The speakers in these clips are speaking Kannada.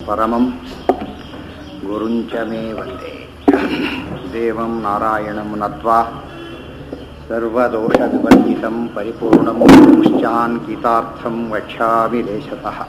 परमं गुरुञ्च मे वन्दे देवं नारायणं नत्वा सर्वदोषविवर्जितं परिपूर्णं पुश्चान्कितार्थं वक्ष्यामि देशतः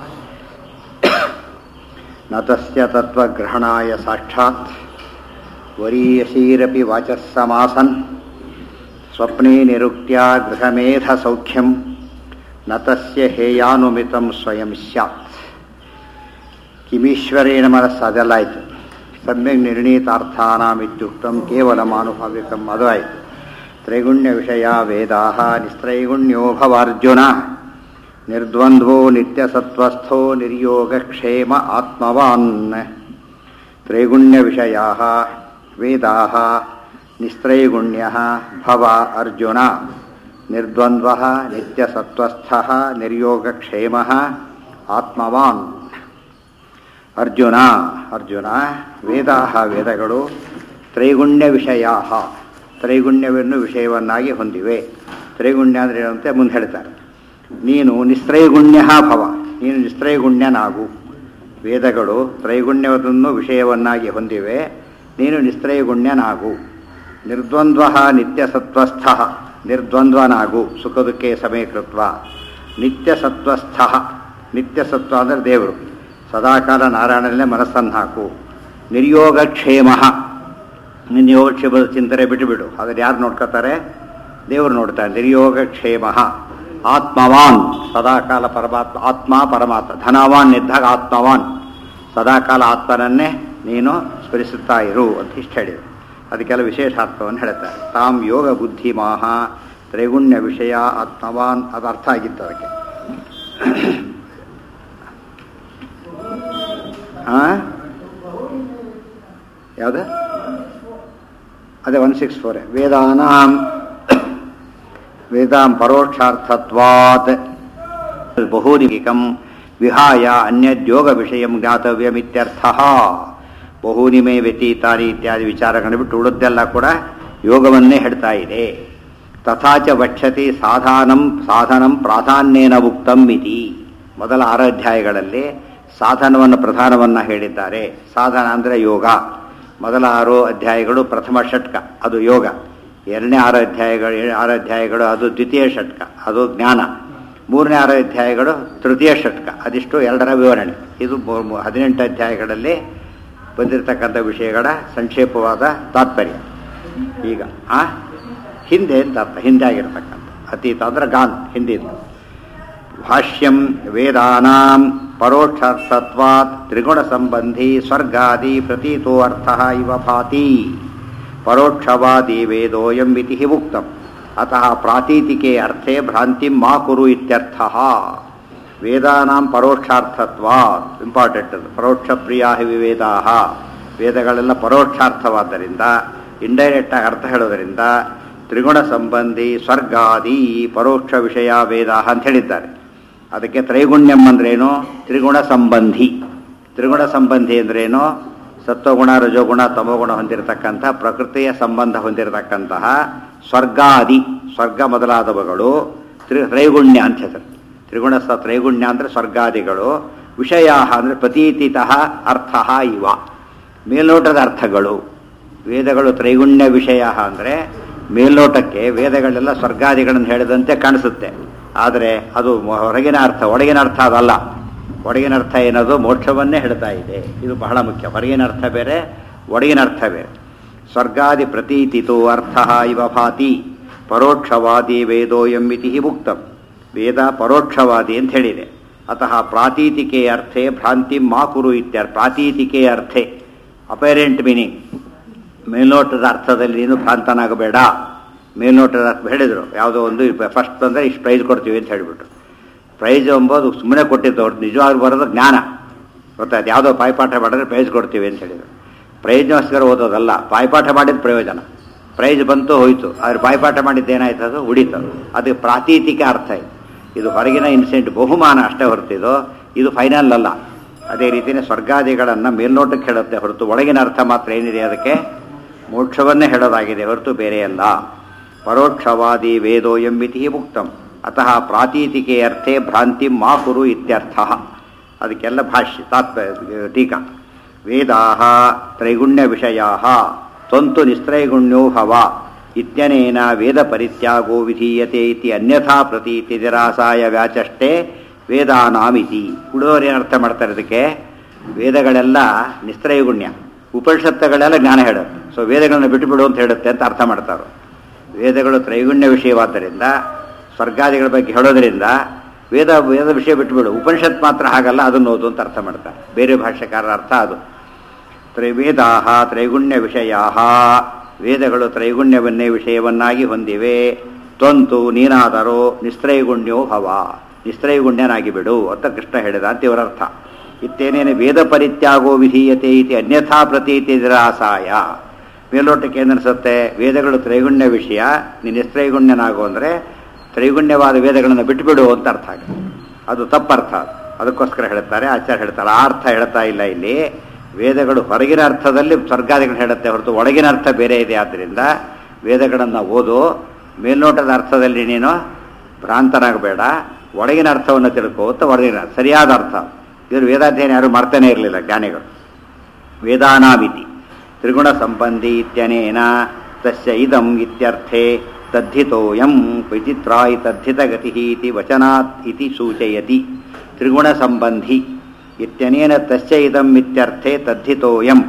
न तस्य तत्त्वग्रहणाय साक्षात् वरीयसीरपि वाचः समासन् स्वप्ने निरुक्त्या गृहमेधसौख्यं न तस्य ಹೇಯಾನುಮಿತಂ ಸ್ವಯಂ ಸ್ಯಾತ್ ಕಿಮೀಶ್ವರೇಣ ಮನಸ್ಸು ಅದೆಲ್ಲ ಆಯಿತು ಸಮ್ಯಕ್ ನಿರ್ಣೀತಾರ್ಥಾನಾಮಿತ್ಯುಕ್ತಂ ಕೇವಲ ಮಾನುಭಾವಿಕಂ ಅದು ಆಯಿತು ತ್ರೈಗುಣ್ಯ ವಿಷಯ ವೇದಾ ನಿಸ್ತ್ರೈಗುಣ್ಯೋ ಭವಾರ್ಜುನ ನಿರ್ದ್ವಂದ್ವೋ ನಿತ್ಯಸತ್ವಸ್ಥೋ ನಿರ್ಯೋಗಕ್ಷೇಮ ಆತ್ಮವಾನ್ ತ್ರೈಗುಣ್ಯ ವಿಷಯ ವೇದಾ ನಿಸ್ತ್ರೈಗುಣ್ಯ ಭವ ಅರ್ಜುನ ನಿರ್ದ್ವಂದ್ವ ನಿತ್ಯಸತ್ವಸ್ಥ ನಿರ್ಯೋಗಕ್ಷೇಮ ಆತ್ಮವಾನ್ ಅರ್ಜುನ ಅರ್ಜುನ ವೇದಾ ವೇದಗಳು ತ್ರೈಗುಣ್ಯ ವಿಷಯ ತ್ರೈಗುಣ್ಯವನ್ನು ವಿಷಯವನ್ನಾಗಿ ಹೊಂದಿವೆ ತ್ರೈಗುಣ್ಯ ಅಂದರೆ ಏನಂತೆ ಮುಂದೆ ಹೇಳ್ತಾರೆ ನೀನು ನಿಸ್ತ್ರೈಗುಣ್ಯ ಭವ ನೀನು ನಿಸ್ತ್ರೈಗುಣ್ಯನಾಗು ವೇದಗಳು ತ್ರೈಗುಣ್ಯವನ್ನು ವಿಷಯವನ್ನಾಗಿ ಹೊಂದಿವೆ ನೀನು ನಿಸ್ತ್ರೈಗುಣ್ಯನಾಗು ನಿರ್ದ್ವಂದ್ವ ನಿತ್ಯಸತ್ವಸ್ಥ ನಿರ್ದ್ವಂದ್ವನಾಗು ಸುಖ ದುಃಖೇ ಸಮೀಕೃತ್ವ ನಿತ್ಯಸತ್ವಸ್ಥ ನಿತ್ಯಸತ್ವ ಅಂದರೆ ದೇವರು ಸದಾಕಾಲ ನಾರಾಯಣನಲ್ಲೇ ಮನಸ್ಸನ್ನು ಹಾಕು ನಿರ್ಯೋಗಕ್ಷೇಮ ನಿನ್ನ ಯೋಗಕ್ಷೇಮದ ಚಿಂತನೆ ಬಿಟ್ಟುಬಿಡು ಅದನ್ನು ಯಾರು ನೋಡ್ಕೋತಾರೆ ದೇವರು ನೋಡ್ತಾರೆ ನಿರ್ಯೋಗಕ್ಷೇಮ ಆತ್ಮವಾನ್ ಸದಾಕಾಲ ಪರಮಾತ್ಮ ಆತ್ಮ ಪರಮಾತ್ಮ ಧನವಾನ್ ಇದ್ದಾಗ ಆತ್ಮವಾನ್ ಸದಾಕಾಲ ಆತ್ಮನನ್ನೇ ನೀನು ಸ್ಮರಿಸುತ್ತಾ ಇರು ಅಂತ ಇಷ್ಟು ಹೇಳಿದರು ಅದಕ್ಕೆಲ್ಲ ವಿಶೇಷಾರ್ಥವನ್ನು ಹೇಳ್ತಾರೆ ತಾಮ್ ಯೋಗ ಬುದ್ಧಿ ಮಾಹ ತ್ರೈಗುಣ್ಯ ವಿಷಯ ಆತ್ಮವಾನ್ ಅದು ಅರ್ಥ ಆಗಿತ್ತು ಅದಕ್ಕೆ ಹಾಂ ಯಾವುದು ಅದೇ ಒನ್ ಸಿಕ್ಸ್ ಫೋರ್ ವೇದಾನಾಂ ವೇದಾಂ ಪರೋಕ್ಷಾರ್ಥತ್ವಾತ್ ಬಹೂನಿಕಂ ವಿಹಾಯ ಅನ್ಯದ್ಯೋಗ ವಿಷಯ ಜ್ಞಾತವ್ಯಮಿತ್ಯರ್ಥ ಬಹೂನಿ ಮೇ ವ್ಯತೀತಾನಿ ಇತ್ಯಾದಿ ವಿಚಾರಗಳನ್ನು ಬಿಟ್ಟು ಉಳಿದೆಲ್ಲ ಕೂಡ ಯೋಗವನ್ನೇ ಹೇಳ್ತಾ ಇದೆ ತಥಾಚ ವಕ್ಷತಿ ಸಾಧಾನಂ ಸಾಧನಂ ಪ್ರಾಧಾನ್ಯೇನ ಉಕ್ತಂ ಇತಿ ಮೊದಲ ಆರು ಅಧ್ಯಾಯಗಳಲ್ಲಿ ಸಾಧನವನ್ನು ಪ್ರಧಾನವನ್ನು ಹೇಳಿದ್ದಾರೆ ಸಾಧನ ಅಂದರೆ ಯೋಗ ಮೊದಲ ಆರು ಅಧ್ಯಾಯಗಳು ಪ್ರಥಮ ಷಟ್ಕ ಅದು ಯೋಗ ಎರಡನೇ ಆರು ಅಧ್ಯಾಯಗಳು ಆರು ಅಧ್ಯಾಯಗಳು ಅದು ದ್ವಿತೀಯ ಷಟ್ಕ ಅದು ಜ್ಞಾನ ಮೂರನೇ ಆರು ಅಧ್ಯಾಯಗಳು ತೃತೀಯ ಷಟ್ಕ ಅದಿಷ್ಟು ಎರಡರ ವಿವರಣೆ ಇದು ಹದಿನೆಂಟು ಅಧ್ಯಾಯಗಳಲ್ಲಿ ಬಂದಿರತಕ್ಕಂಥ ವಿಷಯಗಳ ಸಂಕ್ಷೇಪವಾದ ತಾತ್ಪರ್ಯ ಈಗ ಆ ಹಿಂದೆ ಅಂತ ಅರ್ಥ ಹಿಂದೆ ಆಗಿರ್ತಕ್ಕಂಥ ಅತೀತ ಅಂದ್ರೆ ಗಾನ್ ಹಿಂದಿದ್ದು ಭಾಷ್ಯಂ ವೇದಾನಾಂ ಪರೋಕ್ಷಾರ್ಥತ್ವಾತ್ ತ್ರಿಗುಣ ಸಂಬಂಧಿ ಸ್ವರ್ಗಾದಿ ಪ್ರತೀತೋ ಅರ್ಥ ಇವ ಭಾತಿ ಪರೋಕ್ಷವಾದಿ ವೇದೋಯಂ ಇತಿ ಉಕ್ತಂ ಅತಃ ಪ್ರಾತೀತಿಕೆ ಅರ್ಥೆ ಭ್ರಾಂತಿಂ ಮಾ ಕುರು ಇತ್ಯರ್ಥ ವೇದಾನಾಂ ಪರೋಕ್ಷಾರ್ಥತ್ವಾತ್ ಇಂಪಾರ್ಟೆಂಟ್ ಅದು ಪರೋಕ್ಷ ಪ್ರಿಯಾ ವೇದಾ ವೇದಗಳೆಲ್ಲ ಪರೋಕ್ಷಾರ್ಥವಾದ್ದರಿಂದ ಇಂಡೈರೆಕ್ಟ್ ಆಗಿ ಅರ್ಥ ಹೇಳೋದರಿಂದ ತ್ರಿಗುಣ ಸಂಬಂಧಿ ಸ್ವರ್ಗಾದಿ ಪರೋಕ್ಷ ವಿಷಯ ವೇದ ಅಂತ ಹೇಳಿದ್ದಾರೆ ಅದಕ್ಕೆ ತ್ರೈಗುಣ್ಯಂ ಅಂದ್ರೇನು ತ್ರಿಗುಣ ಸಂಬಂಧಿ ತ್ರಿಗುಣ ಸಂಬಂಧಿ ಅಂದ್ರೇನು ಸತ್ವಗುಣ ರಜೋಗುಣ ತಮೋಗುಣ ಹೊಂದಿರತಕ್ಕಂಥ ಪ್ರಕೃತಿಯ ಸಂಬಂಧ ಹೊಂದಿರತಕ್ಕಂತಹ ಸ್ವರ್ಗಾದಿ ಸ್ವರ್ಗ ಮೊದಲಾದವುಗಳು ತ್ರಿ ತ್ರೈಗುಣ್ಯ ಅಂತ ಹೆಸರು ತ್ರಿಗುಣ ಸ ತ್ರೈಗುಣ್ಯ ಅಂದರೆ ಸ್ವರ್ಗಾದಿಗಳು ವಿಷಯ ಅಂದರೆ ಪ್ರತೀತಿತಃ ಅರ್ಥ ಇವ ಮೇಲ್ನೋಟದ ಅರ್ಥಗಳು ವೇದಗಳು ತ್ರೈಗುಣ್ಯ ವಿಷಯ ಅಂದರೆ ಮೇಲ್ನೋಟಕ್ಕೆ ವೇದಗಳೆಲ್ಲ ಸ್ವರ್ಗಾದಿಗಳನ್ನು ಹೇಳಿದಂತೆ ಕಾಣಿಸುತ್ತೆ ಆದರೆ ಅದು ಹೊರಗಿನ ಅರ್ಥ ಒಳಗಿನ ಅರ್ಥ ಅದಲ್ಲ ಒಳಗಿನ ಅರ್ಥ ಏನದು ಮೋಕ್ಷವನ್ನೇ ಹೇಳ್ತಾ ಇದೆ ಇದು ಬಹಳ ಮುಖ್ಯ ಹೊರಗಿನ ಅರ್ಥ ಬೇರೆ ಒಳಗಿನ ಅರ್ಥ ಬೇರೆ ಸ್ವರ್ಗಾದಿ ಪ್ರತೀತಿತು ಅರ್ಥ ಇವ ಭಾತಿ ಪರೋಕ್ಷವಾದಿ ವೇದೋಯಂ ಇತಿ ಮುಕ್ತಂ ವೇದ ಪರೋಕ್ಷವಾದಿ ಅಂತ ಹೇಳಿದೆ ಅತಃ ಪ್ರಾತೀತಿಕೆ ಅರ್ಥೆ ಭ್ರಾಂತಿ ಮಾ ಕುರು ಇತ್ಯರ್ಥ ಪ್ರಾತೀತಿಕೆ ಅರ್ಥೆ ಅಪೇರೆಂಟ್ ಮೀನಿಂಗ್ ಮೇಲ್ನೋಟದ ಅರ್ಥದಲ್ಲಿ ನೀನು ಭ್ರಾಂತನಾಗಬೇಡ ಮೇಲ್ನೋಟದ ಅರ್ಥ ಹೇಳಿದರು ಯಾವುದೋ ಒಂದು ಫಸ್ಟ್ ಬಂದರೆ ಇಷ್ಟು ಪ್ರೈಸ್ ಕೊಡ್ತೀವಿ ಅಂತ ಹೇಳಿಬಿಟ್ರು ಪ್ರೈಸ್ ಎಂಬುದು ಸುಮ್ಮನೆ ಕೊಟ್ಟಿದ್ದು ಅವ್ರು ನಿಜವಾಗಿ ಬರೋದು ಜ್ಞಾನ ಗೊತ್ತಾಯ್ತು ಯಾವುದೋ ಪಾಯ್ಪಾಠ ಮಾಡಿದ್ರೆ ಪ್ರೈಸ್ ಕೊಡ್ತೀವಿ ಅಂತ ಹೇಳಿದರು ಪ್ರೈಜ್ಗೋಸ್ಕರ ಓದೋದಲ್ಲ ಪಾಯ್ಪಾಠ ಮಾಡಿದ ಪ್ರಯೋಜನ ಪ್ರೈಸ್ ಬಂತು ಹೋಯಿತು ಆದ್ರೆ ಪಾಯ್ಪಾಠ ಮಾಡಿದ್ದು ಏನಾಯ್ತು ಅದು ಉಡೀತು ಅದು ಪ್ರಾತೀತಿಕ ಅರ್ಥ ಇದು ಇದು ಹೊರಗಿನ ಇನ್ಸಿಡೆಂಟ್ ಬಹುಮಾನ ಅಷ್ಟೇ ಹೊರತಿದ್ದು ಇದು ಫೈನಲ್ ಅಲ್ಲ ಅದೇ ರೀತಿಯೇ ಸ್ವರ್ಗಾದಿಗಳನ್ನು ಮೇಲ್ನೋಟಕ್ಕೆ ಹೇಳುತ್ತೆ ಹೊರತು ಒಳಗಿನ ಅರ್ಥ ಮಾತ್ರ ಏನಿದೆ ಅದಕ್ಕೆ ಮೋಕ್ಷವನ್ನೇ ಹೇಳೋದಾಗಿದೆ ಹೊರತು ಬೇರೆಯಲ್ಲ ಪರೋಕ್ಷವಾದಿ ವೇದೋ ಎಂಬಿತಿ ಮುಕ್ತಂ ಅತಃ ಪ್ರಾತೀತಿಕೆ ಅರ್ಥೆ ಭ್ರಾಂತಿ ಮಾ ಕುರು ಇತ್ಯರ್ಥ ಅದಕ್ಕೆಲ್ಲ ಭಾಷ್ಯ ತಾತ್ಪ ಟೀಕಾ ವೇದಾ ತ್ರೈಗುಣ್ಯ ವಿಷಯಾ ತ್ವಂತು ನಿಸ್ತ್ರೈಗುಣ್ಯೋ ಭವ ಇತ್ಯನೇನ ವೇದ ಪರಿತ್ಯಾಗೋ ವಿಧೀಯತೆ ಇತಿ ಅನ್ಯಥಾ ಪ್ರತೀತಿ ನಿರಾಸಾಯ ವ್ಯಾಚಷ್ಟೇ ವೇದಾನಾಮಿತಿ ಉಳಿದವರು ಅರ್ಥ ಮಾಡ್ತಾರೆ ಇದಕ್ಕೆ ವೇದಗಳೆಲ್ಲ ನಿಸ್ತ್ರೈಗುಣ್ಯ ಉಪನಿಷತ್ತುಗಳೆಲ್ಲ ಜ್ಞಾನ ಹೇಳುತ್ತೆ ಸೊ ವೇದಗಳನ್ನು ಬಿಟ್ಟುಬಿಡು ಅಂತ ಹೇಳುತ್ತೆ ಅಂತ ಅರ್ಥ ಮಾಡ್ತಾರೆ ವೇದಗಳು ತ್ರೈಗುಣ್ಯ ವಿಷಯವಾದ್ದರಿಂದ ಸ್ವರ್ಗಾದಿಗಳ ಬಗ್ಗೆ ಹೇಳೋದ್ರಿಂದ ವೇದ ವೇದ ವಿಷಯ ಬಿಟ್ಟುಬಿಡು ಉಪನಿಷತ್ ಮಾತ್ರ ಹಾಗಲ್ಲ ಅದನ್ನು ಓದು ಅಂತ ಅರ್ಥ ಮಾಡ್ತಾರೆ ಬೇರೆ ಭಾಷೆಕಾರರ ಅರ್ಥ ಅದು ತ್ರೈವೇದಾ ತ್ರೈಗುಣ್ಯ ವಿಷಯಾ ವೇದಗಳು ತ್ರೈಗುಣ್ಯವನ್ನೇ ವಿಷಯವನ್ನಾಗಿ ಹೊಂದಿವೆ ತ್ವಂತು ನೀನಾದರೂ ನಿಸ್ತ್ರೈಗುಣ್ಯೋ ಭವ ನಿಸ್ತ್ರೈಗುಣ್ಯನಾಗಿ ಬಿಡು ಅಂತ ಕೃಷ್ಣ ಹೇಳಿದ ಅಂತ ಇವರ ಅರ್ಥ ಇತ್ತೇನೇನು ವೇದ ಪರಿತ್ಯಾಗೋ ವಿಧೀಯತೆ ಇತಿ ಅನ್ಯಥಾ ಪ್ರತೀತಿ ನಿರಾಸಾಯ ಮೇಲೋಟಕ್ಕೆ ಏನನ್ಸುತ್ತೆ ವೇದಗಳು ತ್ರೈಗುಣ್ಯ ವಿಷಯ ನೀನು ನಿಸ್ತ್ರೈಗುಣ್ಯನಾಗು ಅಂದರೆ ತ್ರೈಗುಣ್ಯವಾದ ವೇದಗಳನ್ನು ಬಿಟ್ಟುಬಿಡು ಅಂತ ಅರ್ಥ ಆಗುತ್ತೆ ಅದು ತಪ್ಪರ್ಥ ಅದಕ್ಕೋಸ್ಕರ ಹೇಳ್ತಾರೆ ಆಚಾರ್ಯ ಹೇಳ್ತಾರೆ ಆ ಅರ್ಥ ಹೇಳ್ತಾ ಇಲ್ಲ ಇಲ್ಲಿ ವೇದಗಳು ಹೊರಗಿನ ಅರ್ಥದಲ್ಲಿ ಸ್ವರ್ಗಾದಿಗಳು ಹೇಳುತ್ತೆ ಹೊರತು ಒಳಗಿನ ಅರ್ಥ ಬೇರೆ ಇದೆ ಆದ್ದರಿಂದ ವೇದಗಳನ್ನು ಓದು ಮೇಲ್ನೋಟದ ಅರ್ಥದಲ್ಲಿ ನೀನು ಭ್ರಾಂತನಾಗಬೇಡ ಒಳಗಿನ ಅರ್ಥವನ್ನು ತಿಳ್ಕೋ ಅಂತ ಒಳಗಿನ ಸರಿಯಾದ ಅರ್ಥ ಇವರು ವೇದಾಧ್ಯಯನ ಯಾರು ಮಾಡ್ತಾನೆ ಇರಲಿಲ್ಲ ಜ್ಞಾನಿಗಳು ವೇದಾನಾಮಿತಿ ತ್ರಿಗುಣ ಸಂಬಂಧಿ ಇತ್ಯನೇನ ತಸ್ಯ ಇದಂ ಇತ್ಯರ್ಥೆ ತದ್ಧಿತೋಯಂ ವಿಚಿತ್ರಾಯಿ ತದ್ಧಿತಗತಿ ಇತಿ ವಚನಾತ್ ಇತಿ ಸೂಚಯತಿ ತ್ರಿಗುಣ ಸಂಬಂಧಿ ಇತ್ಯನೇನ ತಸ್ಯ ಇದಂ ಇತ್ಯರ್ಥೆ ತದ್ಧಿತೋಯಂ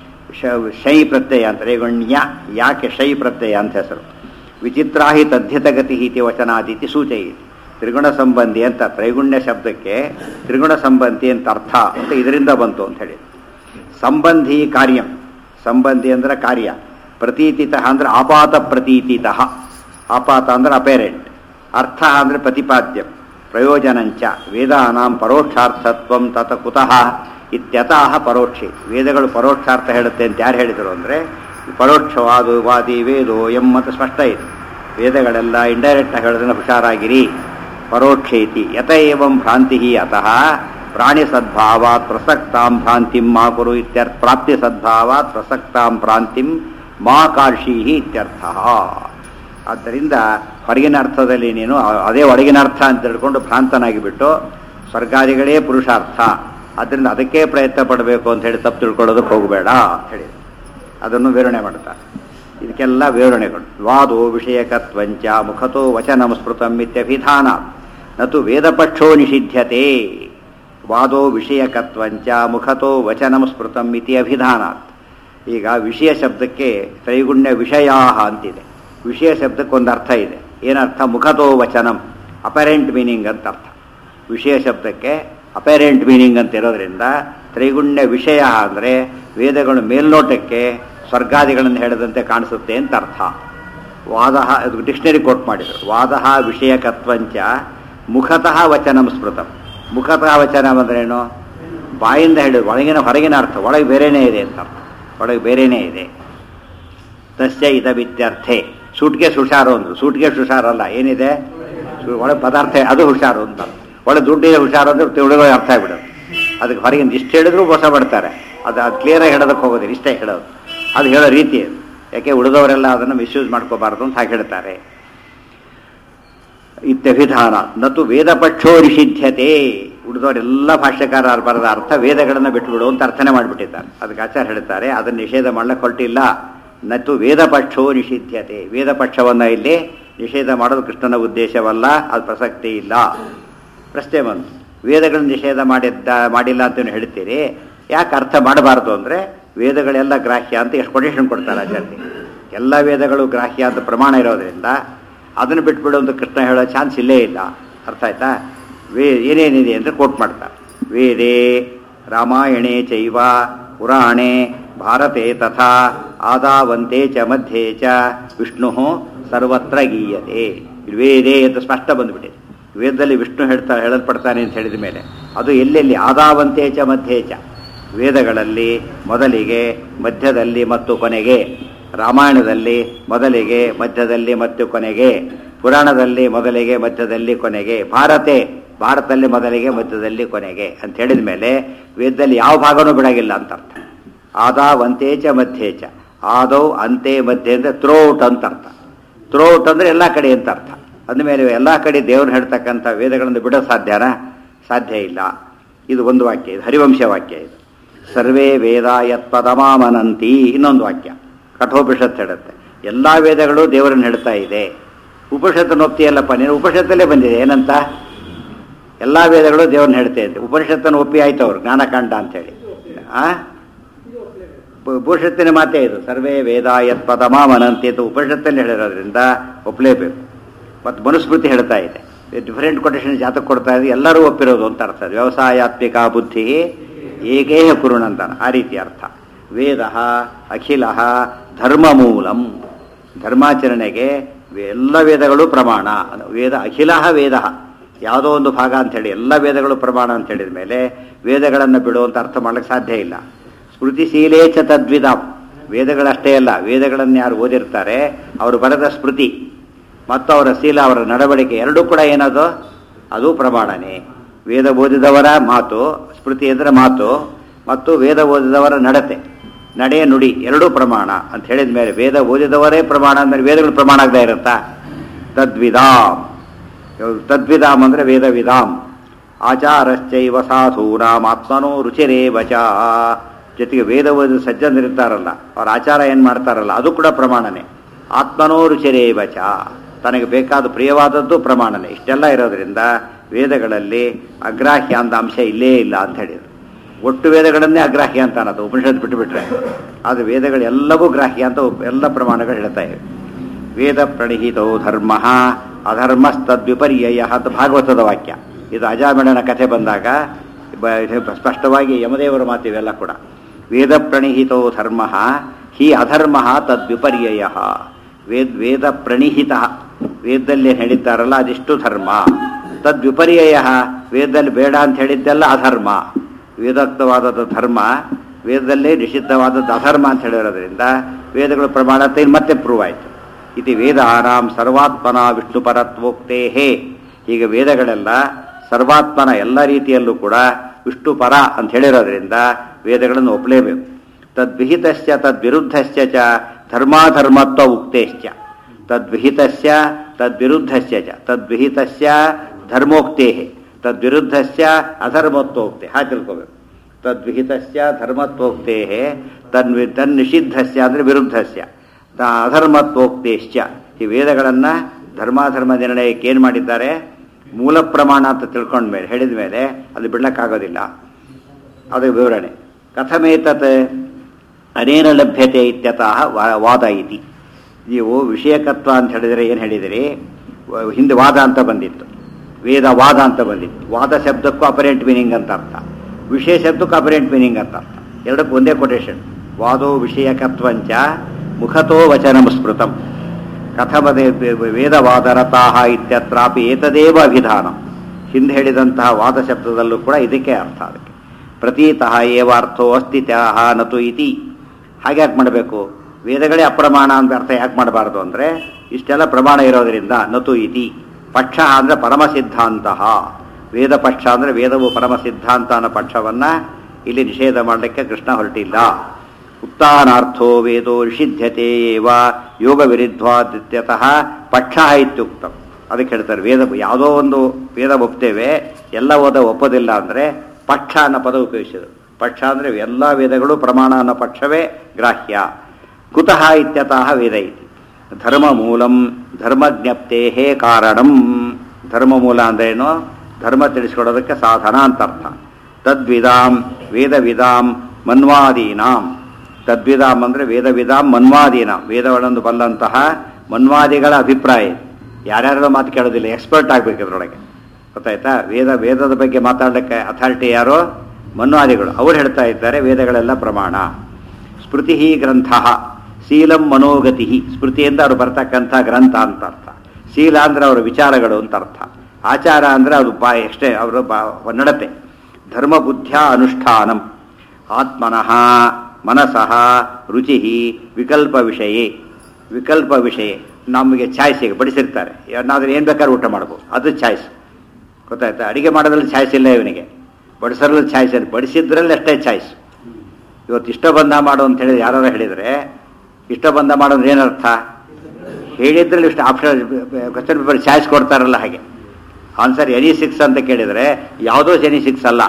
ಶೈ ಪ್ರತ್ಯಯ ಅಂತ ರೇಗುಣ್ಯ ಯಾಕೆ ಶೈ ಪ್ರತ್ಯಯ ಅಂತ ಹೆಸರು ವಿಚಿತ್ರಾಹಿ ತದ್ಧಿತಗತಿ ಇತಿ ವಚನಾದಿತಿ ಸೂಚಯಿತಿ ತ್ರಿಗುಣ ಸಂಬಂಧಿ ಅಂತ ತ್ರೈಗುಣ್ಯ ಶಬ್ದಕ್ಕೆ ತ್ರಿಗುಣ ಸಂಬಂಧಿ ಅಂತ ಅರ್ಥ ಅಂತ ಇದರಿಂದ ಬಂತು ಅಂತ ಹೇಳಿ ಸಂಬಂಧಿ ಕಾರ್ಯಂ ಸಂಬಂಧಿ ಅಂದ್ರೆ ಕಾರ್ಯ ಪ್ರತೀತಿತ ಅಂದ್ರೆ ಆಪಾತ ಪ್ರತೀತಿತ ಆಪಾತ ಅಂದ್ರೆ ಅಪೇರೆಂಟ್ ಅರ್ಥ ಅಂದ್ರೆ ಪ್ರತಿಪಾದ್ಯಂ ಪ್ರಯೋಜನಂಚ ವೇದಾನಾಂ ಪರೋಕ್ಷಾರ್ಥತ್ವಂ ತತ ಕುತಃ ಇತ್ಯತಃ ಪರೋಕ್ಷಿ ವೇದಗಳು ಪರೋಕ್ಷಾರ್ಥ ಹೇಳುತ್ತೆ ಅಂತ ಯಾರು ಹೇಳಿದರು ಅಂದರೆ ಪರೋಕ್ಷವಾದು ವಾದಿ ವೇದೋ ಎಂ ಅಂತ ಸ್ಪಷ್ಟ ಇದೆ ವೇದಗಳೆಲ್ಲ ಇಂಡೈರೆಕ್ಟ್ ಹೇಳೋದನ್ನ ಹುಷಾರಾಗಿರಿ ಪರೋಕ್ಷೇತಿ ಯತ ಏವಂ ಭ್ರಾಂತಿ ಅತಃ ಪ್ರಾಣಿ ಸದ್ಭಾವಾತ್ ಪ್ರಸಕ್ತಾಂ ಭ್ರಾಂತಿಂ ಮಾ ಕುರು ಇತ್ಯರ್ಥ ಪ್ರಾಪ್ತಿ ಸದ್ಭಾವಾತ್ ಪ್ರಸಕ್ತಾಂ ಭ್ರಾಂತಿಂ ಮಾ ಕಾರ್ಷೀಹಿ ಇತ್ಯರ್ಥ ಆದ್ದರಿಂದ ಹೊರಗಿನ ಅರ್ಥದಲ್ಲಿ ನೀನು ಅದೇ ಒಳಗಿನ ಅರ್ಥ ಅಂತ ತಿಳ್ಕೊಂಡು ಭ್ರಾಂತನಾಗಿ ಬಿಟ್ಟು ಸ್ವರ್ಗಾದಿಗಳೇ ಪುರುಷಾರ್ಥ ಆದ್ದರಿಂದ ಅದಕ್ಕೆ ಪ್ರಯತ್ನ ಪಡಬೇಕು ಅಂತ ಹೇಳಿ ತಪ್ಪು ತಿಳ್ಕೊಳ್ಳೋದಕ್ಕೆ ಹೋಗಬೇಡ ಅಂತ ಹೇಳಿ ಅದನ್ನು ವಿವರಣೆ ಮಾಡ್ತಾರೆ ಇದಕ್ಕೆಲ್ಲ ವಿವರಣೆಗಳು ವಾದೋ ವಿಷಯಕತ್ವಂಚ ಮುಖತೋ ವಚನಂ ಸ್ಮೃತಂ ಇತ್ಯಭಿಧಾನ ನತು ವೇದಪಕ್ಷೋ ನಿಷಿಧ್ಯತೆ ವಾದೋ ವಿಷಯಕತ್ವಂಚ ಮುಖತೋ ವಚನಂ ಸ್ಮೃತಂ ಇತಿ ಅಭಿಧಾನಾತ್ ಈಗ ವಿಷಯ ಶಬ್ದಕ್ಕೆ ತ್ರೈಗುಣ್ಯ ವಿಷಯ ಅಂತಿದೆ ವಿಷಯ ಶಬ್ದಕ್ಕೊಂದು ಅರ್ಥ ಇದೆ ಏನರ್ಥ ಮುಖತೋ ವಚನಂ ಅಪರೆಂಟ್ ಮೀನಿಂಗ್ ಅಂತ ಅರ್ಥ ವಿಷಯ ಶಬ್ದಕ್ಕೆ ಅಪರೆಂಟ್ ಮೀನಿಂಗ್ ಅಂತ ಇರೋದ್ರಿಂದ ತ್ರೈಗುಣ್ಯ ವಿಷಯ ಅಂದರೆ ವೇದಗಳು ಮೇಲ್ನೋಟಕ್ಕೆ ಸ್ವರ್ಗಾದಿಗಳನ್ನು ಹೇಳಿದಂತೆ ಕಾಣಿಸುತ್ತೆ ಅಂತ ಅರ್ಥ ವಾದ ಅದು ಡಿಕ್ಷನರಿ ಕೋಟ್ ಮಾಡಿದರು ವಾದ ವಿಷಯಕತ್ವಂಚ ಮುಖತಃ ವಚನಂ ಸ್ಮೃತಂ ಮುಖತಃ ವಚನ ಅಂದ್ರೇನು ಬಾಯಿಂದ ಹೇಳಿದ್ರು ಒಳಗಿನ ಹೊರಗಿನ ಅರ್ಥ ಒಳಗೆ ಬೇರೆನೇ ಇದೆ ಅಂತ ಅರ್ಥ ಒಳಗೆ ಬೇರೆನೇ ಇದೆ ತಸ್ಯ ಇದವಿತ್ಯರ್ಥೆ ಸೂಟ್ಗೆ ಹುಷಾರು ಅಂದ್ರು ಸೂಟ್ಗೆ ಹುಷಾರಲ್ಲ ಏನಿದೆ ಒಳಗೆ ಪದಾರ್ಥ ಅದು ಹುಷಾರು ಅಂತ ಒಳ್ಳೆ ದುಡ್ಡಿದೆ ಹುಷಾರು ಅಂದ್ರೆ ತಿಳುವಳಿಕೆ ಅರ್ಥ ಆಗ್ಬಿಡೋದು ಅದಕ್ಕೆ ಹೊರಗಿಂದ ಇಷ್ಟು ಹೇಳಿದ್ರು ಮೋಸ ಮಾಡ್ತಾರೆ ಅದು ಅದು ಕ್ಲಿಯರಾಗಿ ಹೇಳೋದಕ್ಕೆ ಹೋಗೋದಿಲ್ಲ ಇಷ್ಟೇ ಹೇಳೋದು ಅದು ಹೇಳೋ ರೀತಿ ಅದು ಯಾಕೆ ಉಳಿದವರೆಲ್ಲ ಅದನ್ನು ಮಿಸ್ಯೂಸ್ ಮಾಡ್ಕೋಬಾರ್ದು ಅಂತ ಹಾಗೆ ಹೇಳ್ತಾರೆ ಇತ್ಯಭಿಧಾನ ನತು ವೇದಪಕ್ಷೋ ನಿಷಿಧ್ಯತೆ ಉಳಿದವರೆಲ್ಲ ಭಾಷ್ಯಕಾರ ಬರೆದ ಅರ್ಥ ವೇದಗಳನ್ನು ಬಿಟ್ಟುಬಿಡು ಅಂತ ಅರ್ಥನೆ ಮಾಡಿಬಿಟ್ಟಿದ್ದಾರೆ ಅದಕ್ಕೆ ಆಚಾರ್ಯ ಹೇಳ್ತಾರೆ ಅದನ್ನು ನಿಷೇಧ ಮಾಡ್ಲಿಕ್ಕೆ ಹೊರಟಿಲ್ಲ ನತು ವೇದಪಕ್ಷೋ ನಿಷಿಧ್ಯತೆ ವೇದಪಕ್ಷವನ್ನು ಇಲ್ಲಿ ನಿಷೇಧ ಮಾಡೋದು ಕೃಷ್ಣನ ಉದ್ದೇಶವಲ್ಲ ಅದು ಪ್ರಸಕ್ತಿ ಇಲ್ಲ ಪ್ರಶ್ನೆ ಬಂತು ವೇದಗಳನ್ನು ನಿಷೇಧ ಮಾಡಿದ್ದ ಮಾಡಿಲ್ಲ ಅಂತ ನೀವು ಹೇಳ್ತೀರಿ ಯಾಕೆ ಅರ್ಥ ಮಾಡಬಾರ್ದು ಅಂದರೆ ವೇದಗಳೆಲ್ಲ ಗ್ರಾಹ್ಯ ಅಂತ ಎಷ್ಟು ಕೊಟೇಶನ್ ಕೊಡ್ತಾರೆ ಆಚಾರ್ಯ ಎಲ್ಲ ವೇದಗಳು ಗ್ರಾಹ್ಯ ಅಂತ ಪ್ರಮಾಣ ಇರೋದ್ರಿಂದ ಅದನ್ನು ಬಿಟ್ಬಿಡು ಅಂತ ಕೃಷ್ಣ ಹೇಳೋ ಚಾನ್ಸ್ ಇಲ್ಲೇ ಇಲ್ಲ ಅರ್ಥ ಆಯ್ತಾ ವೇ ಏನೇನಿದೆ ಅಂದರೆ ಕೋಟ್ ಮಾಡ್ತಾರೆ ವೇದೇ ರಾಮಾಯಣೇ ಚೈವ ಪುರಾಣೆ ಭಾರತೆ ತಥಾ ಆದಾವಂತೆ ಚ ಮಧ್ಯೆ ಚ ವಿಷ್ಣು ಸರ್ವತ್ರ ಗೀಯತೆ ಇಲ್ಲಿ ವೇದೇ ಅಂತ ಸ್ಪಷ್ಟ ಬಂದ್ಬಿಟ್ಟಿದೆ ವೇದದಲ್ಲಿ ವಿಷ್ಣು ಹೇಳ್ತಾ ಹೇಳಲ್ಪಡ್ತಾನೆ ಅಂತ ಹೇಳಿದ ಮೇಲೆ ಅದು ಎಲ್ಲೆಲ್ಲಿ ಆದಾವಂತೆ ಚ ಮಧ್ಯೆ ಚ ವೇದಗಳಲ್ಲಿ ಮೊದಲಿಗೆ ಮಧ್ಯದಲ್ಲಿ ಮತ್ತು ಕೊನೆಗೆ ರಾಮಾಯಣದಲ್ಲಿ ಮೊದಲಿಗೆ ಮಧ್ಯದಲ್ಲಿ ಮತ್ತು ಕೊನೆಗೆ ಪುರಾಣದಲ್ಲಿ ಮೊದಲಿಗೆ ಮಧ್ಯದಲ್ಲಿ ಕೊನೆಗೆ ಭಾರತೆ ಭಾರತದಲ್ಲಿ ಮೊದಲಿಗೆ ಮಧ್ಯದಲ್ಲಿ ಕೊನೆಗೆ ಅಂತ ಹೇಳಿದ ಮೇಲೆ ವೇದದಲ್ಲಿ ಯಾವ ಭಾಗನೂ ಬಿಡಾಗಿಲ್ಲ ಅಂತ ಅರ್ಥ ಆದಾವ್ ಅಂತೇಚ ಮಧ್ಯೇಚ ಆದೌ ಅಂತೆ ಮಧ್ಯೆ ಅಂದರೆ ಥ್ರೋಟ್ ಅಂತ ಅರ್ಥ ಥ್ರೋಟ್ ಅಂದರೆ ಎಲ್ಲ ಕಡೆ ಅಂತ ಅರ್ಥ ಅಂದಮೇಲೆ ಎಲ್ಲ ಕಡೆ ದೇವ್ರನ್ನ ಹೇಳ್ತಕ್ಕಂಥ ವೇದಗಳನ್ನು ಬಿಡೋ ಸಾಧ್ಯನಾ ಸಾಧ್ಯ ಇಲ್ಲ ಇದು ಒಂದು ವಾಕ್ಯ ಇದು ಹರಿವಂಶ ವಾಕ್ಯ ಇದು ಸರ್ವೇ ವೇದ ಯತ್ಪದಮಾಮನಂತಿ ಇನ್ನೊಂದು ವಾಕ್ಯ ಕಠೋಪನಿಷತ್ ಹೇಳುತ್ತೆ ಎಲ್ಲ ವೇದಗಳು ದೇವರನ್ನು ಹೇಳ್ತಾ ಇದೆ ಉಪನಿಷತ್ತನ್ನು ಒಪ್ತಿಯಲ್ಲಪ್ಪ ನೀನು ಉಪನಿಷತ್ತಲ್ಲೇ ಬಂದಿದೆ ಏನಂತ ಎಲ್ಲ ವೇದಗಳು ದೇವ್ರನ್ನ ಹೇಳ್ತಾ ಇದ್ದೆ ಉಪನಿಷತ್ತನ್ನು ಒಪ್ಪಿ ಆಯ್ತು ಅವರು ಜ್ಞಾನಕಾಂಡ ಅಂತೇಳಿ ಆ ಉಪ- ಉಪನಿಷತ್ತಿನ ಮಾತೇ ಇದು ಸರ್ವೇ ವೇದ ಯತ್ಪದಮಾಮನಂತಿ ಅಂತ ಉಪನಿಷತ್ತಲ್ಲಿ ಹೇಳಿರೋದ್ರಿಂದ ಒಪ್ಪಲೇಬೇಕು ಮತ್ತು ಮನುಸ್ಮೃತಿ ಹೇಳ್ತಾ ಇದೆ ಡಿಫರೆಂಟ್ ಕೊಟೇಶನ್ ಜಾತಕ ಕೊಡ್ತಾ ಇದೆ ಎಲ್ಲರೂ ಒಪ್ಪಿರೋದು ಅಂತ ಅರ್ಥ ಅದು. ವ್ಯವಸಾಯಾತ್ಮಿಕ ಬುದ್ಧಿ ಏಕೇಹ ಕುರುಣ ಅಂತಾನೆ ಆ ರೀತಿ ಅರ್ಥ ವೇದ ಅಖಿಲ ಧರ್ಮ ಮೂಲಂ ಧರ್ಮಾಚರಣೆಗೆ ಎಲ್ಲ ವೇದಗಳು ಪ್ರಮಾಣ ವೇದ ಅಖಿಲ ವೇದ ಯಾವುದೋ ಒಂದು ಭಾಗ ಅಂತೇಳಿ ಎಲ್ಲ ವೇದಗಳು ಪ್ರಮಾಣ ಅಂತ ಹೇಳಿದ ಮೇಲೆ ವೇದಗಳನ್ನು ಬಿಡುವಂತ ಅರ್ಥ ಮಾಡ್ಲಿಕ್ಕೆ ಸಾಧ್ಯ ಇಲ್ಲ ಸ್ಮೃತಿಶೀಲೇ ಚ ತದ್ವಿಧಾಂ ವೇದಗಳಷ್ಟೇ ಅಲ್ಲ ವೇದಗಳನ್ನು ಯಾರು ಓದಿರ್ತಾರೆ ಅವರು ಬರೆದ ಸ್ಮೃತಿ ಮತ್ತು ಅವರ ಶೀಲ ಅವರ ನಡವಳಿಕೆ ಎರಡೂ ಕೂಡ ಏನದು ಅದು ಪ್ರಮಾಣನೇ ವೇದ ಓದಿದವರ ಮಾತು ಸ್ಮೃತಿ ಅಂದರೆ ಮಾತು ಮತ್ತು ವೇದ ಓದಿದವರ ನಡತೆ ನಡೆ ನುಡಿ ಎರಡೂ ಪ್ರಮಾಣ ಅಂತ ಹೇಳಿದ ಮೇಲೆ ವೇದ ಓದಿದವರೇ ಪ್ರಮಾಣ ಅಂದರೆ ವೇದಗಳು ಪ್ರಮಾಣ ಆಗದೆ ಇರುತ್ತಾ ತದ್ವಿಧಾಮ್ ತದ್ವಿಧಾಮ್ ಅಂದರೆ ವೇದ ವಿಧಾಮ್ ಆಚಾರಶ್ಚೈವ ಸಾಧೂನಾಂ ಆತ್ಮನೋ ರುಚಿರೇವ ಚ ಜೊತೆಗೆ ವೇದ ಓದಿದ ಸಜ್ಜನರಿರ್ತಾರಲ್ಲ ಅವ್ರ ಆಚಾರ ಏನು ಮಾಡ್ತಾರಲ್ಲ ಅದು ಕೂಡ ಪ್ರಮಾಣನೇ ಆತ್ಮನೋ ರುಚಿರೇವ ಚ ತನಗೆ ಬೇಕಾದ ಪ್ರಿಯವಾದದ್ದು ಪ್ರಮಾಣನೇ ಇಷ್ಟೆಲ್ಲ ಇರೋದ್ರಿಂದ ವೇದಗಳಲ್ಲಿ ಅಗ್ರಾಹ್ಯ ಅಂತ ಅಂಶ ಇಲ್ಲೇ ಇಲ್ಲ ಅಂತ ಹೇಳಿದ್ರು ಒಟ್ಟು ವೇದಗಳನ್ನೇ ಅಗ್ರಾಹ್ಯ ಅಂತ ಅನ್ನೋದು ಉಪನಿಷತ್ ಬಿಟ್ಟುಬಿಟ್ರೆ ಆದರೆ ವೇದಗಳೆಲ್ಲವೂ ಗ್ರಾಹ್ಯ ಅಂತ ಉಪ್- ಎಲ್ಲ ಪ್ರಮಾಣಗಳು ಹೇಳ್ತಾ ಇವೆ ವೇದ ಪ್ರಣಿಹಿತೋ ಧರ್ಮ ಅಧರ್ಮಸ್ತದ್ವಿಪರ್ಯಯ ಅಂತ ಭಾಗವತದ ವಾಕ್ಯ ಇದು ಅಜಾಮಿಳನ ಕಥೆ ಬಂದಾಗ ಬ- ಇದು ಸ್ಪಷ್ಟವಾಗಿ ಯಮದೇವರ ಮಾತು ಇವೆಲ್ಲ ಕೂಡ ವೇದ ಪ್ರಣಿಹಿತೋ ಧರ್ಮ ಹಿ ಅಧರ್ಮ ತದ್ವಿಪರ್ಯಯ ವೇದ ವೇದ ಪ್ರಣಿಹಿತ ವೇದದಲ್ಲಿ ಏನ್ ಹೇಳಿದ್ದಾರಲ್ಲ ಅದಿಷ್ಟು ಧರ್ಮ ತದ್ವಿಪರ್ಯಯ ವೇದದಲ್ಲಿ ಬೇಡ ಅಂತ ಹೇಳಿದ್ದೆಲ್ಲ ಅಧರ್ಮ ವೇದೋಕ್ತವಾದದ್ದು ಧರ್ಮ ವೇದದಲ್ಲಿ ನಿಷಿದ್ಧವಾದದ್ದು ಅಧರ್ಮ ಅಂತ ಹೇಳಿರೋದ್ರಿಂದ ವೇದಗಳು ಪ್ರಮಾಣ ಅಂತ ಇಲ್ಲಿ ಮತ್ತೆ ಪ್ರೂವ್ ಆಯಿತು ಇದು ವೇದಾನಾಂ ಸರ್ವಾತ್ಮನ ವಿಷ್ಣು ಪರತ್ವೋಕ್ತೇ ಹೇ ಈಗ ವೇದಗಳೆಲ್ಲ ಸರ್ವಾತ್ಮನ ಎಲ್ಲ ರೀತಿಯಲ್ಲೂ ಕೂಡ ವಿಷ್ಣು ಪರ ಅಂತ ಹೇಳಿರೋದ್ರಿಂದ ವೇದಗಳನ್ನು ಒಪ್ಪಲೇಬೇಕು ತದ್ವಿಹಿತಸ್ಯ ತದ್ವಿರುದ್ಧಸ್ಯ ಚ ಧರ್ಮಾಧರ್ಮತ್ವ ಉಕ್ತೇಶ್ಚ ತದ್ವಿಹಿತಸ್ಯ ತದ್ವಿರುದ್ಧಸ್ಯ ಚ ತದ್ವಿಹಿತಸ್ಯ ಧರ್ಮೋಕ್ತೇ ತದ್ವಿರುದ್ಧಸ್ಯ ಅಧರ್ಮತ್ವೋಕ್ತೆ ಹಾಗೆ ತಿಳ್ಕೋಬೇಕು ತದ್ವಿಹಿತಸ್ಯ ಧರ್ಮತ್ವೋಕ್ತೇ ತನ್ವಿ ತನ್ನಿಷಿದ್ಧಸ್ಯ ಅಂದರೆ ವಿರುದ್ಧಸ್ಯ ತ- ಅಧರ್ಮತ್ವೋಕ್ತೇಶ್ಚ ಈ ವೇದಗಳನ್ನು ಧರ್ಮಾಧರ್ಮ ನಿರ್ಣಯಕ್ಕೆ ಏನು ಮಾಡಿದ್ದಾರೆ ಮೂಲ ಪ್ರಮಾಣ ಅಂತ ತಿಳ್ಕೊಂಡ ಮೇಲೆ ಹೇಳಿದ ಮೇಲೆ ಅದು ಬಿಡ್ಲಕ್ಕಾಗೋದಿಲ್ಲ ಅದು ವಿವರಣೆ ಕಥಮೇತತ್ ಅನೇನ ಲಭ್ಯತೆ ಇತ್ಯತಃ ವಾ- ವಾದ ಇತಿ ನೀವು ವಿಷಯಕತ್ವ ಅಂತ ಹೇಳಿದರೆ ಏನು ಹೇಳಿದಿರಿ ವ- ಹಿಂದೆ ವಾದ ಅಂತ ಬಂದಿತ್ತು ವೇದ ವಾದ ಅಂತ ಬಂದಿತ್ತು ವಾದ ಶಬ್ದಕ್ಕೂ ಅಪರೆಂಟ್ ಮೀನಿಂಗ್ ಅಂತ ಅರ್ಥ ವಿಷಯ ಶಬ್ದಕ್ಕೂ ಅಪರೆಂಟ್ ಮೀನಿಂಗ್ ಅಂತ ಅರ್ಥ ಎರಡಕ್ಕೂ ಒಂದೇ ಕೊಟೇಶನ್ ವಾದೋ ವಿಷಯಕತ್ವಂಚ ಮುಖತೋ ವಚನಂ ಸ್ಮೃತಂ ಕಥಮದೆ ವೇದವಾದರತಾಹ ಇತ್ಯತ್ರಾಪಿ ಏತದೇವ ಅಭಿಧಾನ ಹಿಂದೆ ಹೇಳಿದಂತಹ ವಾದ ಶಬ್ದದಲ್ಲೂ ಕೂಡ ಇದಕ್ಕೆ ಅರ್ಥ ಅದಕ್ಕೆ ಪ್ರತೀತಃ ಏವ ಅರ್ಥೋ ಅಸ್ತಿತ್ಯಃ ನತು ಇತಿ ಹಾಗೆ ಯಾಕೆ ಮಾಡಬೇಕು ವೇದಗಳೇ ಅಪ್ರಮಾಣ ಅಂತ ಅರ್ಥ ಯಾಕೆ ಮಾಡಬಾರ್ದು ಅಂದರೆ ಇಷ್ಟೆಲ್ಲ ಪ್ರಮಾಣ ಇರೋದರಿಂದ ನತು ಇತಿ ಪಕ್ಷ ಅಂದರೆ ಪರಮ ಸಿದ್ಧಾಂತ ವೇದ ಪಕ್ಷ ಅಂದರೆ ವೇದವು ಪರಮ ಸಿದ್ಧಾಂತ ಅನ್ನೋ ಪಕ್ಷವನ್ನು ಇಲ್ಲಿ ನಿಷೇಧ ಮಾಡಲಿಕ್ಕೆ ಕೃಷ್ಣ ಹೊರಟಿಲ್ಲ ಉಕ್ತಾನಾರ್ಥೋ ವೇದೋ ನಿಷಿಧ್ಯತೆ ಏವ ಯೋಗ ವಿರುದ್ಧವಾದಿತ್ಯತಃ ಪಕ್ಷ ಇತ್ಯುಕ್ತಂ ಅದಕ್ಕೆ ಹೇಳ್ತಾರೆ ವೇದ ಯಾವುದೋ ಒಂದು ವೇದ ಒಪ್ತೇವೆ ಎಲ್ಲ ಓದ ಒಪ್ಪೋದಿಲ್ಲ ಅಂದರೆ ಪಕ್ಷ ಅನ್ನೋ ಪದ ಉಪಯೋಗಿಸಿದರು ಪಕ್ಷ ಅಂದರೆ ಎಲ್ಲ ವೇದಗಳು ಪ್ರಮಾಣ ಅನ್ನೋ ಪಕ್ಷವೇ ಗ್ರಾಹ್ಯ ಕುತಃ ಇತ್ಯತಃ ವೇದ ಇತಿ ಧರ್ಮ ಮೂಲಂ ಧರ್ಮಜ್ಞಪ್ತೇ ಕಾರಣಂ ಧರ್ಮ ಮೂಲ ಅಂದ್ರೇನು ಧರ್ಮ ತಿಳಿಸ್ಕೊಡೋದಕ್ಕೆ ಸಾಧನ ಅಂತ ಅರ್ಥ ತದ್ವಿದಾಂ ವೇದವಿದಾಂ ಮನ್ವಾದೀನಾಂ ತದ್ವಿದಾಂ ಅಂದರೆ ವೇದವಿದಾಂ ಮನ್ವಾದೀನಾಂ ವೇದಗಳನ್ನು ಬಲ್ಲಂತಹ ಮನ್ವಾದಿಗಳ ಅಭಿಪ್ರಾಯ ಯಾರ್ಯಾರೋ ಮಾತು ಕೇಳೋದಿಲ್ಲ ಎಕ್ಸ್ಪರ್ಟ್ ಆಗಬೇಕು ಇದರೊಳಗೆ ಗೊತ್ತಾಯ್ತಾ ವೇದ ವೇದದ ಬಗ್ಗೆ ಮಾತಾಡಲಿಕ್ಕೆ ಅಥಾರಿಟಿ ಯಾರೋ ಮನ್ವಾದಿಗಳು ಅವ್ರು ಹೇಳ್ತಾ ಇದ್ದಾರೆ ವೇದಗಳೆಲ್ಲ ಪ್ರಮಾಣ ಸ್ಮೃತಿ ಗ್ರಂಥ ಶೀಲಂ ಮನೋಗತಿ ಸ್ಮೃತಿಯಿಂದ ಅವರು ಬರ್ತಕ್ಕಂಥ ಗ್ರಂಥ ಅಂತ ಅರ್ಥ ಶೀಲ ಅಂದ್ರೆ ಅವರ ವಿಚಾರಗಳು ಅಂತ ಅರ್ಥ ಆಚಾರ ಅಂದ್ರೆ ಅದು ಬಾ ಎಷ್ಟೇ ಅವರ ಬಾ ನಡತೆ ಧರ್ಮ ಬುದ್ಧ್ಯ ಅನುಷ್ಠಾನಂ ಆತ್ಮನಃ ಮನಸಃ ರುಚಿ ವಿಕಲ್ಪ ವಿಷಯೇ ವಿಕಲ್ಪ ವಿಷಯ ನಮಗೆ ಚಾಯ್ಸ್ ಈಗ ಬಡಿಸಿರ್ತಾರೆ ಏನಾದ್ರೂ ಏನು ಬೇಕಾದ್ರೂ ಊಟ ಮಾಡ್ಬೋದು ಅದು ಚಾಯ್ಸ್ ಗೊತ್ತಾಯ್ತಾ ಅಡಿಗೆ ಮಾಡೋದ್ರಲ್ಲಿ ಚಾಯ್ಸ್ ಇಲ್ಲ ಇವನಿಗೆ ಬಡಿಸೋದ್ರಲ್ಲಿ ಚಾಯ್ಸ್ ಇಲ್ಲ ಬಡಿಸಿದ್ರಲ್ಲಿ ಅಷ್ಟೇ ಚಾಯ್ಸ್ ಇವತ್ತು ಇಷ್ಟ ಬಂದ ಮಾಡು ಅಂತ ಹೇಳಿ ಯಾರು ಹೇಳಿದರೆ ಇಷ್ಟ ಬಂದ ಮಾಡೋದ್ರೆ ಏನರ್ಥ ಹೇಳಿದ್ರಲ್ಲಿ ಇಷ್ಟು ಆಪ್ಷನ್ ಕ್ವಶನ್ ಪೇಪರ್ ಚಾಯ್ಸ್ ಕೊಡ್ತಾರಲ್ಲ ಹಾಗೆ ಆನ್ಸರ್ ಎನಿ ಸಿಕ್ಸ್ ಅಂತ ಕೇಳಿದರೆ ಯಾವುದೋ ಎನಿ ಸಿಕ್ಸ್ ಅಲ್ಲ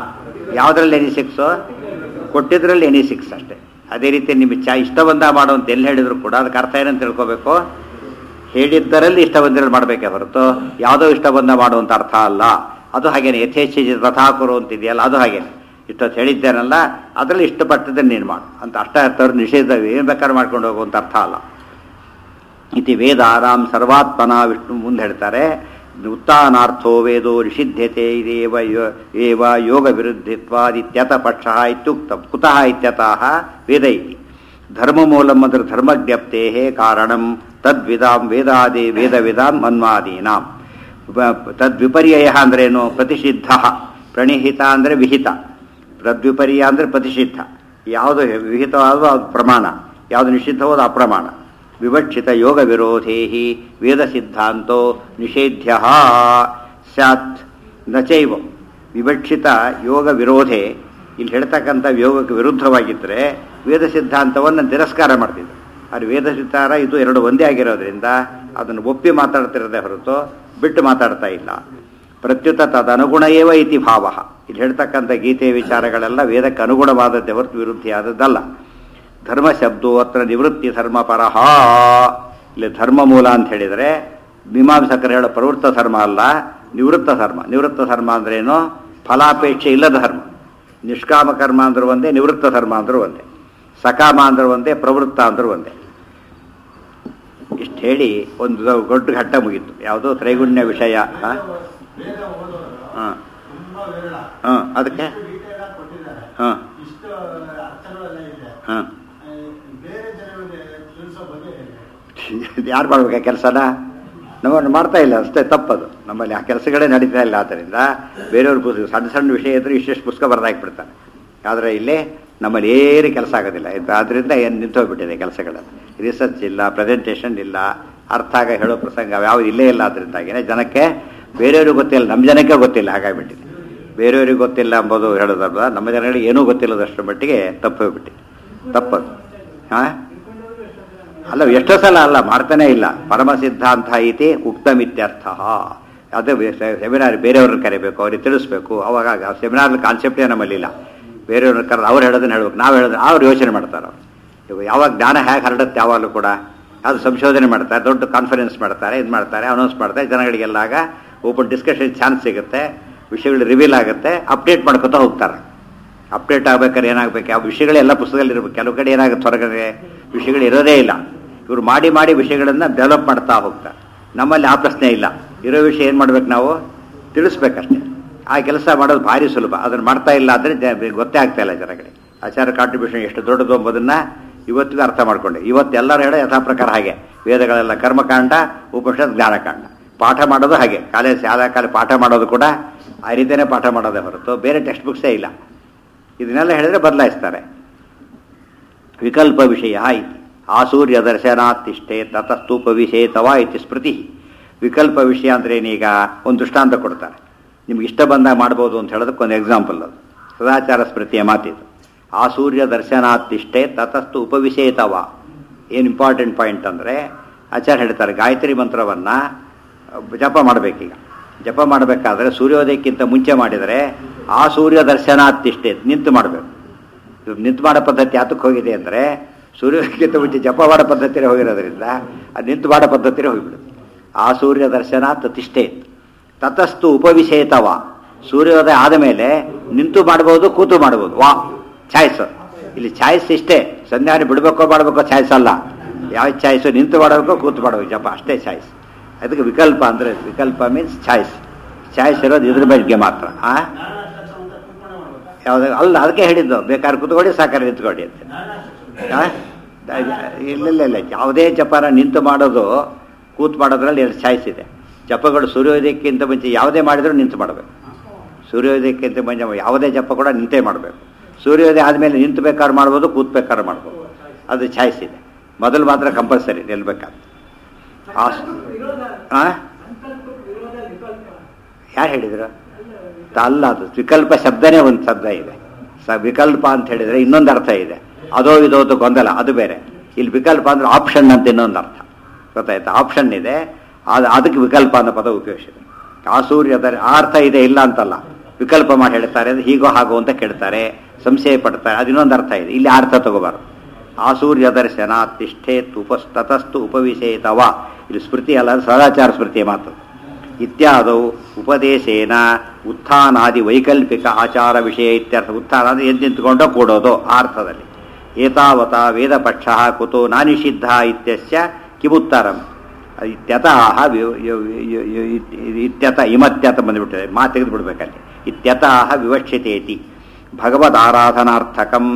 ಯಾವುದ್ರಲ್ಲಿ ಎನಿ ಸಿಕ್ಸು ಕೊಟ್ಟಿದ್ರಲ್ಲಿ ಎನಿ ಸಿಕ್ಸ್ ಅಷ್ಟೇ ಅದೇ ರೀತಿ ನಿಮಗೆ ಚಾ ಇಷ್ಟ ಬಂದ ಮಾಡು ಅಂತ ಎಲ್ಲಿ ಹೇಳಿದ್ರು ಕೂಡ ಅದಕ್ಕೆ ಅರ್ಥ ಏನಂತ ತಿಳ್ಕೊಬೇಕು ಹೇಳಿದ್ದರಲ್ಲಿ ಇಷ್ಟ ಬಂದಿರೋ ಮಾಡಬೇಕೇ ಹೊರತು ಯಾವುದೋ ಇಷ್ಟ ಬಂದ ಮಾಡುವಂಥ ಅರ್ಥ ಅಲ್ಲ ಅದು ಹಾಗೇನೆ ಯಥೇಚ್ಛ ತಥಾಕುರು ಅಂತಿದೆಯಲ್ಲ ಅದು ಹಾಗೇನೆ ಇಷ್ಟೊತ್ತು ಹೇಳಿದ್ದೇನಲ್ಲ ಅದರಲ್ಲಿ ಇಷ್ಟಪಟ್ಟಿದ್ದನ್ನು ನೀನು ಮಾಡು ಅಂತ ಅಷ್ಟ ಅರ್ಥವ್ರು ನಿಷೇಧ ಏನು ಬೇಕಾದ್ರೆ ಮಾಡ್ಕೊಂಡು ಹೋಗುವಂಥ ಅರ್ಥ ಅಲ್ಲ ಇತಿ ವೇದಾರಾಮ್ ಸರ್ವಾತ್ಮನ ವಿಷ್ಣು ಮುಂದೆ ಹೇಳ್ತಾರೆ ಉತ್ತಾನಾರ್ಥೋ ವೇದೋ ನಿಷಿಧ್ಯತೆ ಇದೇವ ಯೋ- ಏವ ಯೋಗ ವಿರುದ್ಧಿತ್ವಾದಿತ್ಯತ ಪಕ್ಷ ಇತ್ಯುಕ್ತ ಕುತಃ ಇತ್ಯತಃ ವೇದ ಇತಿ ಧರ್ಮ ಮೂಲಂ ಅಂದ್ರೆ ಧರ್ಮಜ್ಞಪ್ತೆ ಕಾರಣಂ ತದ್ವಿದಾಂ ವೇದಾದಿ ವೇದ ವಿಧಾಂ ಮನ್ವಾದೀನಾಂ ವ- ತದ್ವಿಪರ್ಯಯ ಅಂದ್ರೇನು ಪ್ರತಿಷಿದ್ಧ ಪ್ರಣಿಹಿತ ಅಂದರೆ ವಿಹಿತ ತದ್ವಿಪರ್ಯ ಅಂದರೆ ಪ್ರತಿಷಿದ್ಧ ಯಾವುದು ವಿಹಿತವಾದ ಅದು ಪ್ರಮಾಣ ಯಾವುದು ನಿಷಿದ್ಧವಾದ ಅಪ್ರಮಾಣ ವಿವಕ್ಷಿತ ಯೋಗ ವಿರೋಧೇ ವೇದ ಸಿದ್ಧಾಂತೋ ನಿಷೇಧ್ಯ ಸ್ಯಾತ್ ನಚೈವ ವಿವಕ್ಷಿತ ಯೋಗ ವಿರೋಧೆ ಇಲ್ಲಿ ಹೇಳ್ತಕ್ಕಂಥ ಯೋಗಕ್ಕೆ ವಿರುದ್ಧವಾಗಿದ್ದರೆ ವೇದ ಸಿದ್ಧಾಂತವನ್ನು ತಿರಸ್ಕಾರ ಮಾಡ್ತಿದ್ರು ಅದು ವೇದ ಸಿದ್ಧಾರ ಇದು ಎರಡು ಒಂದೇ ಆಗಿರೋದ್ರಿಂದ ಅದನ್ನು ಒಪ್ಪಿ ಮಾತಾಡ್ತಿರೋದೇ ಹೊರತು ಬಿಟ್ಟು ಮಾತಾಡ್ತಾ ಇಲ್ಲ ಪ್ರತ್ಯುತ ತದನುಗುಣ ಏವ ಇತಿ ಭಾವ ಇಲ್ಲಿ ಹೇಳ್ತಕ್ಕಂಥ ಗೀತೆಯ ವಿಚಾರಗಳೆಲ್ಲ ವೇದಕ್ಕೆ ಅನುಗುಣವಾದದ್ದೇ ಹೊರತು ವಿರುದ್ಧಿಯಾದದ್ದಲ್ಲ ಧರ್ಮ ಶಬ್ದೋ ಅತ್ರ ನಿವೃತ್ತಿ ಧರ್ಮ ಪರಹ ಇಲ್ಲಿ ಧರ್ಮ ಮೂಲ ಅಂತ ಹೇಳಿದರೆ ಮೀಮಾಂಸಕರು ಹೇಳೋ ಪ್ರವೃತ್ತ ಧರ್ಮ ಅಲ್ಲ ನಿವೃತ್ತ ಧರ್ಮ ನಿವೃತ್ತ ಧರ್ಮ ಅಂದ್ರೇನು ಫಲಾಪೇಕ್ಷೆ ಇಲ್ಲದ ಧರ್ಮ ನಿಷ್ಕಾಮ ಕರ್ಮ ಅಂದ್ರೂ ಒಂದೇ ನಿವೃತ್ತ ಧರ್ಮ ಅಂದ್ರೂ ಒಂದೇ ಸಕಾಮ ಅಂದ್ರೂ ಒಂದೇ ಪ್ರವೃತ್ತ ಅಂದ್ರೂ ಒಂದೇ ಇಷ್ಟು ಹೇಳಿ ಒಂದು ದೊಡ್ಡ ಘಟ್ಟ ಮುಗೀತು ಯಾವುದೋ ತ್ರೈಗುಣ್ಯ ವಿಷಯ ಹಾಂ ವೇದ ಓದೋರು ಹಾಂ ತುಂಬಾ ವಿರಳ ಹಾಂ ಅದಕ್ಕೆ ಇಷ್ಟು detail ಆಗಿ ಕೊಟ್ಟಿದ್ದಾರೆ ಹಾಂ ಇಷ್ಟು ಅರ್ಥಗಳೆಲ್ಲ ಇದೆ ಹಾಂ ಆ, ಬೇರೆ ಜನರಿಗೆ ತಿಳಿಸೋ ಬಗ್ಗೆ ಹೇಳಿ. ಯಾರು ಮಾಡ್ಬೇಕಾ ಕೆಲಸನ ನಮ್ಮನ್ನು ಮಾಡ್ತಾ ಇಲ್ಲ ಅಷ್ಟೇ ತಪ್ಪದು ನಮ್ಮಲ್ಲಿ ಆ ಕೆಲಸಗಳೇ ನಡೀತಾ ಇಲ್ಲ ಆದ್ದರಿಂದ ಬೇರೆಯವ್ರ ಪುಸ್ತಕ ಸಣ್ಣ ಸಣ್ಣ ವಿಷಯ ಇದ್ರೆ ಇಷ್ಟೆಷ್ಟು ಪುಸ್ತಕ ಬರೆದಾಕ್ಬಿಡ್ತಾರೆ ಆದರೆ ಇಲ್ಲಿ ನಮ್ಮಲ್ಲಿ ಏನು ಕೆಲಸ ಆಗೋದಿಲ್ಲ ಇದು ಆದ್ದರಿಂದ ಏನು ನಿಂತೋಗ್ಬಿಟ್ಟಿದೆ ಕೆಲಸಗಳಲ್ಲಿ ರಿಸರ್ಚ್ ಇಲ್ಲ ಪ್ರೆಸೆಂಟೇಷನ್ ಇಲ್ಲ ಅರ್ಥ ಆಗ ಹೇಳೋ ಪ್ರಸಂಗ ಯಾವುದು ಇಲ್ಲೇ ಇಲ್ಲ ಅದರಿಂದಾಗಿನೇ ಜನಕ್ಕೆ ಬೇರೆಯವ್ರಿಗೆ ಗೊತ್ತಿಲ್ಲ ನಮ್ಮ ಜನಕ್ಕೆ ಗೊತ್ತಿಲ್ಲ ಹಾಗಾಗಿಬಿಟ್ಟಿದೆ ಬೇರೆಯವ್ರಿಗೆ ಗೊತ್ತಿಲ್ಲ ಎಂಬುದು ಹೇಳೋದಲ್ಲ ನಮ್ಮ ಜನಗಳಿಗೆ ಏನೂ ಗೊತ್ತಿಲ್ಲದಷ್ಟರ ಮಟ್ಟಿಗೆ ತಪ್ಪು ಹೋಗ್ಬಿಟ್ಟಿದೆ ತಪ್ಪದು ಹಾಂ ಅಲ್ಲ ಎಷ್ಟೋ ಸಲ ಅಲ್ಲ ಮಾಡ್ತಾನೆ ಇಲ್ಲ ಪರಮ ಸಿದ್ಧಾಂತ ಐತಿ ಉಕ್ತಮಿತ್ಯರ್ಥ ಅದೇ ಸೆಮಿನಾರ್ ಬೇರೆಯವ್ರನ್ನ ಕರಿಬೇಕು ಅವ್ರಿಗೆ ತಿಳಿಸ್ಬೇಕು ಅವಾಗ ಸೆಮಿನಾರ್ ಕಾನ್ಸೆಪ್ಟೇ ನಮ್ಮಲ್ಲಿಲ್ಲ ಬೇರೆಯವ್ರನ್ನ ಕರೆದು ಅವ್ರು ಹೇಳೋದನ್ನ ಹೇಳ್ಬೇಕು ನಾವು ಹೇಳೋದು ಅವ್ರು ಯೋಚನೆ ಮಾಡ್ತಾರೆ ಅವ್ರು ಇವಾಗ ಯಾವಾಗ ಜ್ಞಾನ ಹೇಗೆ ಹರಡುತ್ತೆ ಯಾವಾಗಲೂ ಕೂಡ ಅದು ಸಂಶೋಧನೆ ಮಾಡ್ತಾರೆ ದೊಡ್ಡ ಕಾನ್ಫರೆನ್ಸ್ ಮಾಡ್ತಾರೆ ಇದು ಮಾಡ್ತಾರೆ ಅನೌನ್ಸ್ ಮಾಡ್ತಾರೆ ಜನಗಳಿಗೆಲ್ಲ ಆಗ ಓಪನ್ ಡಿಸ್ಕಷನ್ ಚಾನ್ಸ್ ಸಿಗುತ್ತೆ ವಿಷಯಗಳು ರಿವೀಲ್ ಆಗುತ್ತೆ ಅಪ್ಡೇಟ್ ಮಾಡ್ಕೊತಾ ಹೋಗ್ತಾರೆ ಅಪ್ಡೇಟ್ ಆಗ್ಬೇಕಾದ್ರೆ ಏನಾಗಬೇಕು ಯಾವ ವಿಷಯಗಳೆಲ್ಲ ಪುಸ್ತಕದಲ್ಲಿ ಇರಬೇಕು ಕೆಲವು ಕಡೆ ಏನಾಗುತ್ತೆ ಹೊರಗಡೆ ವಿಷಯಗಳು ಇರೋದೇ ಇಲ್ಲ ಇವರು ಮಾಡಿ ಮಾಡಿ ವಿಷಯಗಳನ್ನು ಡೆವಲಪ್ ಮಾಡ್ತಾ ಹೋಗ್ತಾರೆ ನಮ್ಮಲ್ಲಿ ಆ ಪ್ರಶ್ನೆ ಇಲ್ಲ ಇರೋ ವಿಷಯ ಏನು ಮಾಡ್ಬೇಕು ನಾವು ತಿಳಿಸ್ಬೇಕಷ್ಟೇ ಆ ಕೆಲಸ ಮಾಡೋದು ಭಾರಿ ಸುಲಭ ಅದನ್ನು ಮಾಡ್ತಾ ಇಲ್ಲ ಅಂದರೆ ಜ- ಗೊತ್ತೇ ಆಗ್ತಾ ಇಲ್ಲ ಜನಗಳಿಗೆ ಆಚಾರ ಕಾಂಟ್ರಿಬ್ಯೂಷನ್ ಎಷ್ಟು ದೊಡ್ಡದು ಎಂಬುದನ್ನು ಇವತ್ತಿಗೂ ಅರ್ಥ ಮಾಡ್ಕೊಂಡೆ ಇವತ್ತು ಎಲ್ಲರೂ ಹೇಳೋ ಯಥಾ ಪ್ರಕಾರ ಹಾಗೆ ವೇದಗಳೆಲ್ಲ ಕರ್ಮಕಾಂಡ ಉಪನಿಷತ್ ಜ್ಞಾನಕಾಂಡ ಪಾಠ ಮಾಡೋದು ಹಾಗೆ ಕಾಲೇಜ್ ಶಾಲಾ ಕಾಲ ಪಾಠ ಮಾಡೋದು ಕೂಡ ಆ ರೀತಿಯೇ ಪಾಠ ಮಾಡೋದೇ ಹೊರತು ಬೇರೆ ಟೆಕ್ಸ್ಟ್ ಬುಕ್ಸೇ ಇಲ್ಲ ಇದನ್ನೆಲ್ಲ ಹೇಳಿದ್ರೆ ಬದಲಾಯಿಸ್ತಾರೆ ವಿಕಲ್ಪ ವಿಷಯ ಇತಿ ಆಸೂರ್ಯ ದರ್ಶನಾತಿಷ್ಠೆ ತತಸ್ತೂಪ ವಿಷೇತವಾ ಇತಿ ಸ್ಮೃತಿ ವಿಕಲ್ಪ ವಿಷಯ ಅಂದ್ರೆ ಏನೀಗ ಒಂದು ದೃಷ್ಟಾಂತ ಕೊಡ್ತಾರೆ ನಿಮ್ಗೆ ಇಷ್ಟ ಬಂದಾಗ ಮಾಡ್ಬೋದು ಅಂತ ಹೇಳೋದಕ್ಕೆ ಒಂದು ಎಕ್ಸಾಂಪಲ್ ಅದು ಸದಾಚಾರ ಸ್ಮೃತಿಯ ಮಾತಿದು ಆಸೂರ್ಯ ದರ್ಶನಾತಿಷ್ಠೆ ತತಸ್ತು ಉಪವಿಷೇತವ ಏನು ಇಂಪಾರ್ಟೆಂಟ್ ಪಾಯಿಂಟ್ ಅಂದರೆ ಆಚಾರ್ಯ ಹೇಳ್ತಾರೆ ಗಾಯತ್ರಿ ಮಂತ್ರವನ್ನು ಜಪ ಮಾಡಬೇಕೀಗ ಜಪ ಮಾಡಬೇಕಾದ್ರೆ ಸೂರ್ಯೋದಯಕ್ಕಿಂತ ಮುಂಚೆ ಮಾಡಿದರೆ ಆ ಸೂರ್ಯ ದರ್ಶನಾತಿಷ್ಠೆ ನಿಂತು ಮಾಡಬೇಕು ಇದು ನಿಂತು ಮಾಡೋ ಪದ್ಧತಿ ಯಾತಕ್ಕೆ ಹೋಗಿದೆ ಅಂದರೆ ಸೂರ್ಯೋದಯಕ್ಕಿಂತ ಮುಂಚೆ ಜಪ ಮಾಡೋ ಪದ್ಧತಿನೇ ಹೋಗಿರೋದ್ರಿಂದ ಅದು ನಿಂತು ಮಾಡೋ ಪದ್ಧತಿನೇ ಹೋಗಿಬಿಡುತ್ತೆ ಆ ಸೂರ್ಯ ದರ್ಶನಾತ್ ತಿಷ್ಠೆ ತತಸ್ತು ಉಪವಿಷೇತವ ಸೂರ್ಯೋದಯ ಆದ ಮೇಲೆ ನಿಂತು ಮಾಡ್ಬೋದು ಕೂತು ಮಾಡ್ಬೋದು ವಾ ಚಾಯ್ಸ್ ಇಲ್ಲಿ ಚಾಯ್ಸ್ ಇಷ್ಟೇ ಸಂಧ್ಯಾನೆ ಬಿಡಬೇಕೋ ಮಾಡಬೇಕೋ ಚಾಯ್ಸ್ ಅಲ್ಲ ಯಾವ ಚಾಯ್ಸು ನಿಂತು ಮಾಡಬೇಕೋ ಕೂತು ಮಾಡಬೇಕು ಜಪ ಅಷ್ಟೇ ಚಾಯ್ಸ್ ಅದಕ್ಕೆ ವಿಕಲ್ಪ ಅಂದರೆ ವಿಕಲ್ಪ ಮೀನ್ಸ್ ಚಾಯ್ಸ್ ಚಾಯ್ಸ್ ಇರೋದು ಇದ್ರ ಬಗ್ಗೆ ಮಾತ್ರ ಆ ನಾರಾಯಣ ಅಂತ ಕೂತ್ಕೊಂಡೇ ಮಾಡ್ಬೇಕು ಯಾವ್ದು ಅಲ್ಲ ಅದಕ್ಕೆ ಹೇಳಿದ್ದು ಬೇಕಾದ್ರೆ ಕೂತ್ಕೊಳ್ಳಿ ಸಾಕಾರ ನಿಂತ್ಕೊಳ್ಳಿ ಅಂತ ನಾರಾಯಣ ಆ? ಇಲ್ಲ ಇಲ್ಲ ಇಲ್ಲ ಯಾವುದೇ ಜಪನ ನಿಂತು ಮಾಡೋದು ಕೂತ್ ಮಾಡೋದ್ರಲ್ಲಿ ಎರಡು ಚಾಯ್ಸ್ ಇದೆ ಜಪಗಳು ಸೂರ್ಯೋದಯಕ್ಕಿಂತ ಮುಂಚೆ ಯಾವುದೇ ಮಾಡಿದರೂ ನಿಂತು ಮಾಡಬೇಕು ಸೂರ್ಯೋದಯಕ್ಕಿಂತ ಮುಂಚೆ ಯಾವುದೇ ಜಪ ಕೂಡ ನಿಂತೇ ಮಾಡಬೇಕು ಸೂರ್ಯೋದಯ ಆದಮೇಲೆ ನಿಂತು ಬೇಕಾದ್ರೆ ಮಾಡ್ಬೋದು ಕೂತ್ ಬೇಕಾದ್ರೆ ಮಾಡ್ಬೋದು ಅದು ಚಾಯ್ಸ್ ಇದೆ ಮೊದಲು ಮಾತ್ರ ಕಂಪಲ್ಸರಿ ನಿಲ್ಬೇಕಾದ್ರೆ ಆ ಆ? ಯಾರು ಹೇಳಿದ್ರು ಅಲ್ಲ ಅದು ವಿಕಲ್ಪ ಶಬ್ದನೇ ಒಂದು ಶಬ್ದ ಇದೆ ಸ ವಿಕಲ್ಪ ಅಂತ ಹೇಳಿದ್ರೆ ಇನ್ನೊಂದು ಅರ್ಥ ಇದೆ ಅದೋ ಇದೋ ಅದು ಗೊಂದಲ ಅದು ಬೇರೆ ಇಲ್ಲಿ ವಿಕಲ್ಪ ಅಂದ್ರೆ ಆಪ್ಷನ್ ಅಂತ ಇನ್ನೊಂದು ಅರ್ಥ ಗೊತ್ತಾಯ್ತಾ ಆಪ್ಷನ್ ಇದೆ ಅದು ಅದಕ್ಕೆ ವಿಕಲ್ಪ ಅನ್ನೋ ಪದ ಉಪಯೋಗಿಸಿದೆ ಆ ಸೂರ್ಯದ ಆ ಅರ್ಥ ಇದೆ ಇಲ್ಲ ಅಂತಲ್ಲ ವಿಕಲ್ಪ ಮಾಡಿ ಹೇಳ್ತಾರೆ ಅಂದ್ರೆ ಹೀಗೋ ಹಾಗೋ ಅಂತ ಕೇಳ್ತಾರೆ ಸಂಶಯ ಪಡ್ತಾರೆ ಅದು ಇನ್ನೊಂದು ಅರ್ಥ ಇದೆ ಇಲ್ಲಿ ಆ ಅರ್ಥ ತಗೋಬಾರ್ದು ಆಸೂರ್ಯ ದರ್ಶನ ತಿಷ್ಠೇತ್ ಉಪಸ್ತತಸ್ತು ಉಪವಿಶೇತವ ಇದು ಸ್ಮೃತಿ ಅಲ್ಲ ಸದಾಚಾರ ಸ್ಮೃತಿಯ ಮಾತು ಇತ್ಯಾದೌ ಉಪದೇಶೇನ ಉತ್ಥಾನಾದಿ ವೈಕಲ್ಪಿಕ ಆಚಾರ ವಿಷಯ ಇತ್ಯರ್ಥ ಉತ್ಥಾನ ಅಂದ್ರೆ ಎದ್ದು ನಿಂತ್ಕೊಂಡೋ ಕೂಡೋದು ಆ ಅರ್ಥದಲ್ಲಿ ಏತಾವತ ವೇದಪಕ್ಷ ಕುತೋ ನಾನಿಷಿದ್ಧ ಇತ್ಯಸ್ಯ ಕಿಮುತ್ತರಂ ಇತ್ಯತಃ ವಿ- ಯ- ಯ- ಯ- ಇತ್- ಇತ್ಯತ ಇಮತ್ಯತ ಬಂದುಬಿಟ್ಟಿದೆ ಮಾತು ತೆಗೆದು ಬಿಡ್ಬೇಕಲ್ಲಿ ಇತ್ಯತಃ ವಿವಕ್ಷ್ಯತೇತಿ ಭಗವದಾರಾಧನಾರ್ಥಕಂ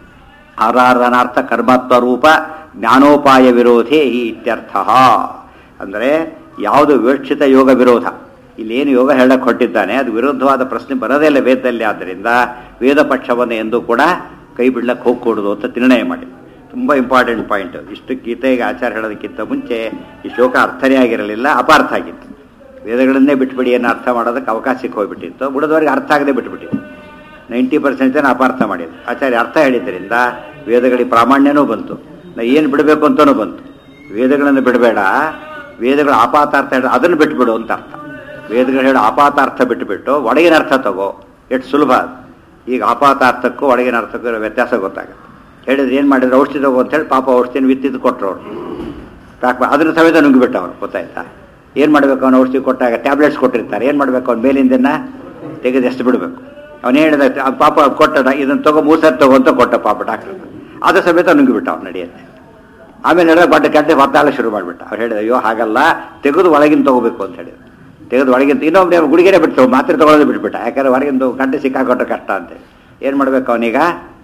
ಆರಾಧನಾರ್ಥ ಕರ್ಮತ್ವ ರೂಪ ಜ್ಞಾನೋಪಾಯ ವಿರೋಧೇ ಈ ಇತ್ಯರ್ಥ ಅಂದರೆ ಯಾವುದು ವಿವಕ್ಷಿತ ಯೋಗ ವಿರೋಧ ಇಲ್ಲೇನು ಯೋಗ ಹೇಳಕ್ಕೆ ಹೊಟ್ಟಿದ್ದಾನೆ ಅದು ವಿರುದ್ಧವಾದ ಪ್ರಶ್ನೆ ಬರೋದೇ ಇಲ್ಲ ವೇದದಲ್ಲಿ ಆದ್ದರಿಂದ ವೇದ ಪಕ್ಷವನ್ನು ಎಂದೂ ಕೂಡ ಕೈ ಬಿಡ್ಲಕ್ಕೆ ಹೋಗ್ಕೊಡುದು ಅಂತ ನಿರ್ಣಯ ಮಾಡಿ ತುಂಬ ಇಂಪಾರ್ಟೆಂಟ್ ಪಾಯಿಂಟ್ ಇಷ್ಟು ಗೀತೆಗೆ ಆಚಾರ ಹೇಳೋದಕ್ಕಿಂತ ಮುಂಚೆ ಈ ಶ್ಲೋಕ ಅರ್ಥನೇ ಆಗಿರಲಿಲ್ಲ ಅಪಾರ್ಥ ಆಗಿತ್ತು ವೇದಗಳನ್ನೇ ಬಿಟ್ಬಿಡಿ ಅನ್ನೋ ಅರ್ಥ ಮಾಡೋದಕ್ಕೆ ಅವಕಾಶಕ್ಕೆ ಹೋಗ್ಬಿಟ್ಟಿತ್ತು ಬಿಡದವರಿಗೆ ಅರ್ಥ ಆಗದೆ ಬಿಟ್ಬಿಟ್ಟಿತ್ತು ನೈಂಟಿ ಪರ್ಸೆಂಟ್ ಜನ ಅಪಾರ್ಥ ಮಾಡಿದ್ರು ಆಚಾರ್ಯ ಅರ್ಥ ಹೇಳಿದ್ರಿಂದ ವೇದಗಳಿಗೆ ಪ್ರಾಮಾಣ್ಯನೂ ಬಂತು ನಾ ಏನು ಬಿಡಬೇಕು ಅಂತಲೂ ಬಂತು ವೇದಗಳನ್ನು ಬಿಡಬೇಡ ವೇದಗಳ ಆಪಾತಾರ್ಥ ಹೇಳಿ ಅದನ್ನು ಬಿಟ್ಬಿಡು ಅಂತ ಅರ್ಥ ವೇದಗಳು ಹೇಳೋ ಆಪಾತಾರ್ಥ ಬಿಟ್ಟುಬಿಟ್ಟು ಒಳಗಿನ ಅರ್ಥ ತಗೋ ಎಷ್ಟು ಸುಲಭ ಅದು ಈಗ ಆಪಾತಾರ್ಥಕ್ಕೂ ಒಳಗಿನ ಅರ್ಥಕ್ಕೂ ಇರೋ ವ್ಯತ್ಯಾಸ ಗೊತ್ತಾಗುತ್ತೆ ಹೇಳಿದ್ರೆ ಏನು ಮಾಡಿದ್ರು ಔಷಧಿ ತಗೋ ಅಂತ ಹೇಳಿ ಪಾಪ ಔಷಧಿನ ವಿತ್ತಿದ್ದು ಕೊಟ್ಟರು ಅವರು ಪ್ಯಾಕ್ ಮಾ- ಅದನ್ನ ಸಮೇತ ನುಂಗಿಬಿಟ್ಟ ಅವನು ಗೊತ್ತಾಯ್ತಾ ಏನು ಮಾಡಬೇಕು ಅವನು ಔಷಧಿ ಕೊಟ್ಟಾಗ ಟ್ಯಾಬ್ಲೆಟ್ಸ್ ಕೊಟ್ಟಿರ್ತಾರೆ ಏನು ಮಾಡಬೇಕು ಅವ್ನು ಮೇಲಿಂದನ್ನ ತೆಗೆದು ಎಷ್ಟು ಬಿಡಬೇಕು ಅವನು ಹೇಳಿದ ಆ ಪಾಪ ಕೊಟ್ಟ ಇದನ್ನು ತಗೋ ಮೂರು ಸರಿ ತಗೋ ಅಂತ ಕೊಟ್ಟ ಪಾಪ ಡಾಕ್ಟರ್ ಅದು ಸಮೇತ ನುಂಗಿಬಿಟ್ಟ ಅವ್ನು ನಡೆಯುತ್ತೆ ಆಮೇಲೆ ಹೇಳಿದ್ರೆ ಬಡ್ಡ ಗಡ್ಡೆ ಹೊತ್ತಾಳ ಶುರು ಮಾಡಿಬಿಟ್ಟ ಅವ್ರು ಹೇಳಿದ ಅಯ್ಯೋ ಹಾಗಲ್ಲ ತೆಗೆದು ಒಳಗಿನ ತಗೋಬೇಕು ಅಂತ ಹೇಳಿದ್ರು ತೆಗೆದು ಒಳಗಿಂದ ಇನ್ನೊಬ್ಬನೇ ಗುಡಿಗೆನೆ ಬಿಟ್ಟು ಮಾತ್ರೆ ತಗೊಳ್ಳೋದು ಬಿಟ್ಬಿಟ್ಟ ಯಾಕಂದ್ರೆ ಹೊರಗಿಂದ ಗಂಟೆ ಸಿಕ್ಕಾಕೊಟ್ರೆ ಕಷ್ಟ ಅಂತ ಏನು ಮಾಡ್ಬೇಕು ಅವನೀಗ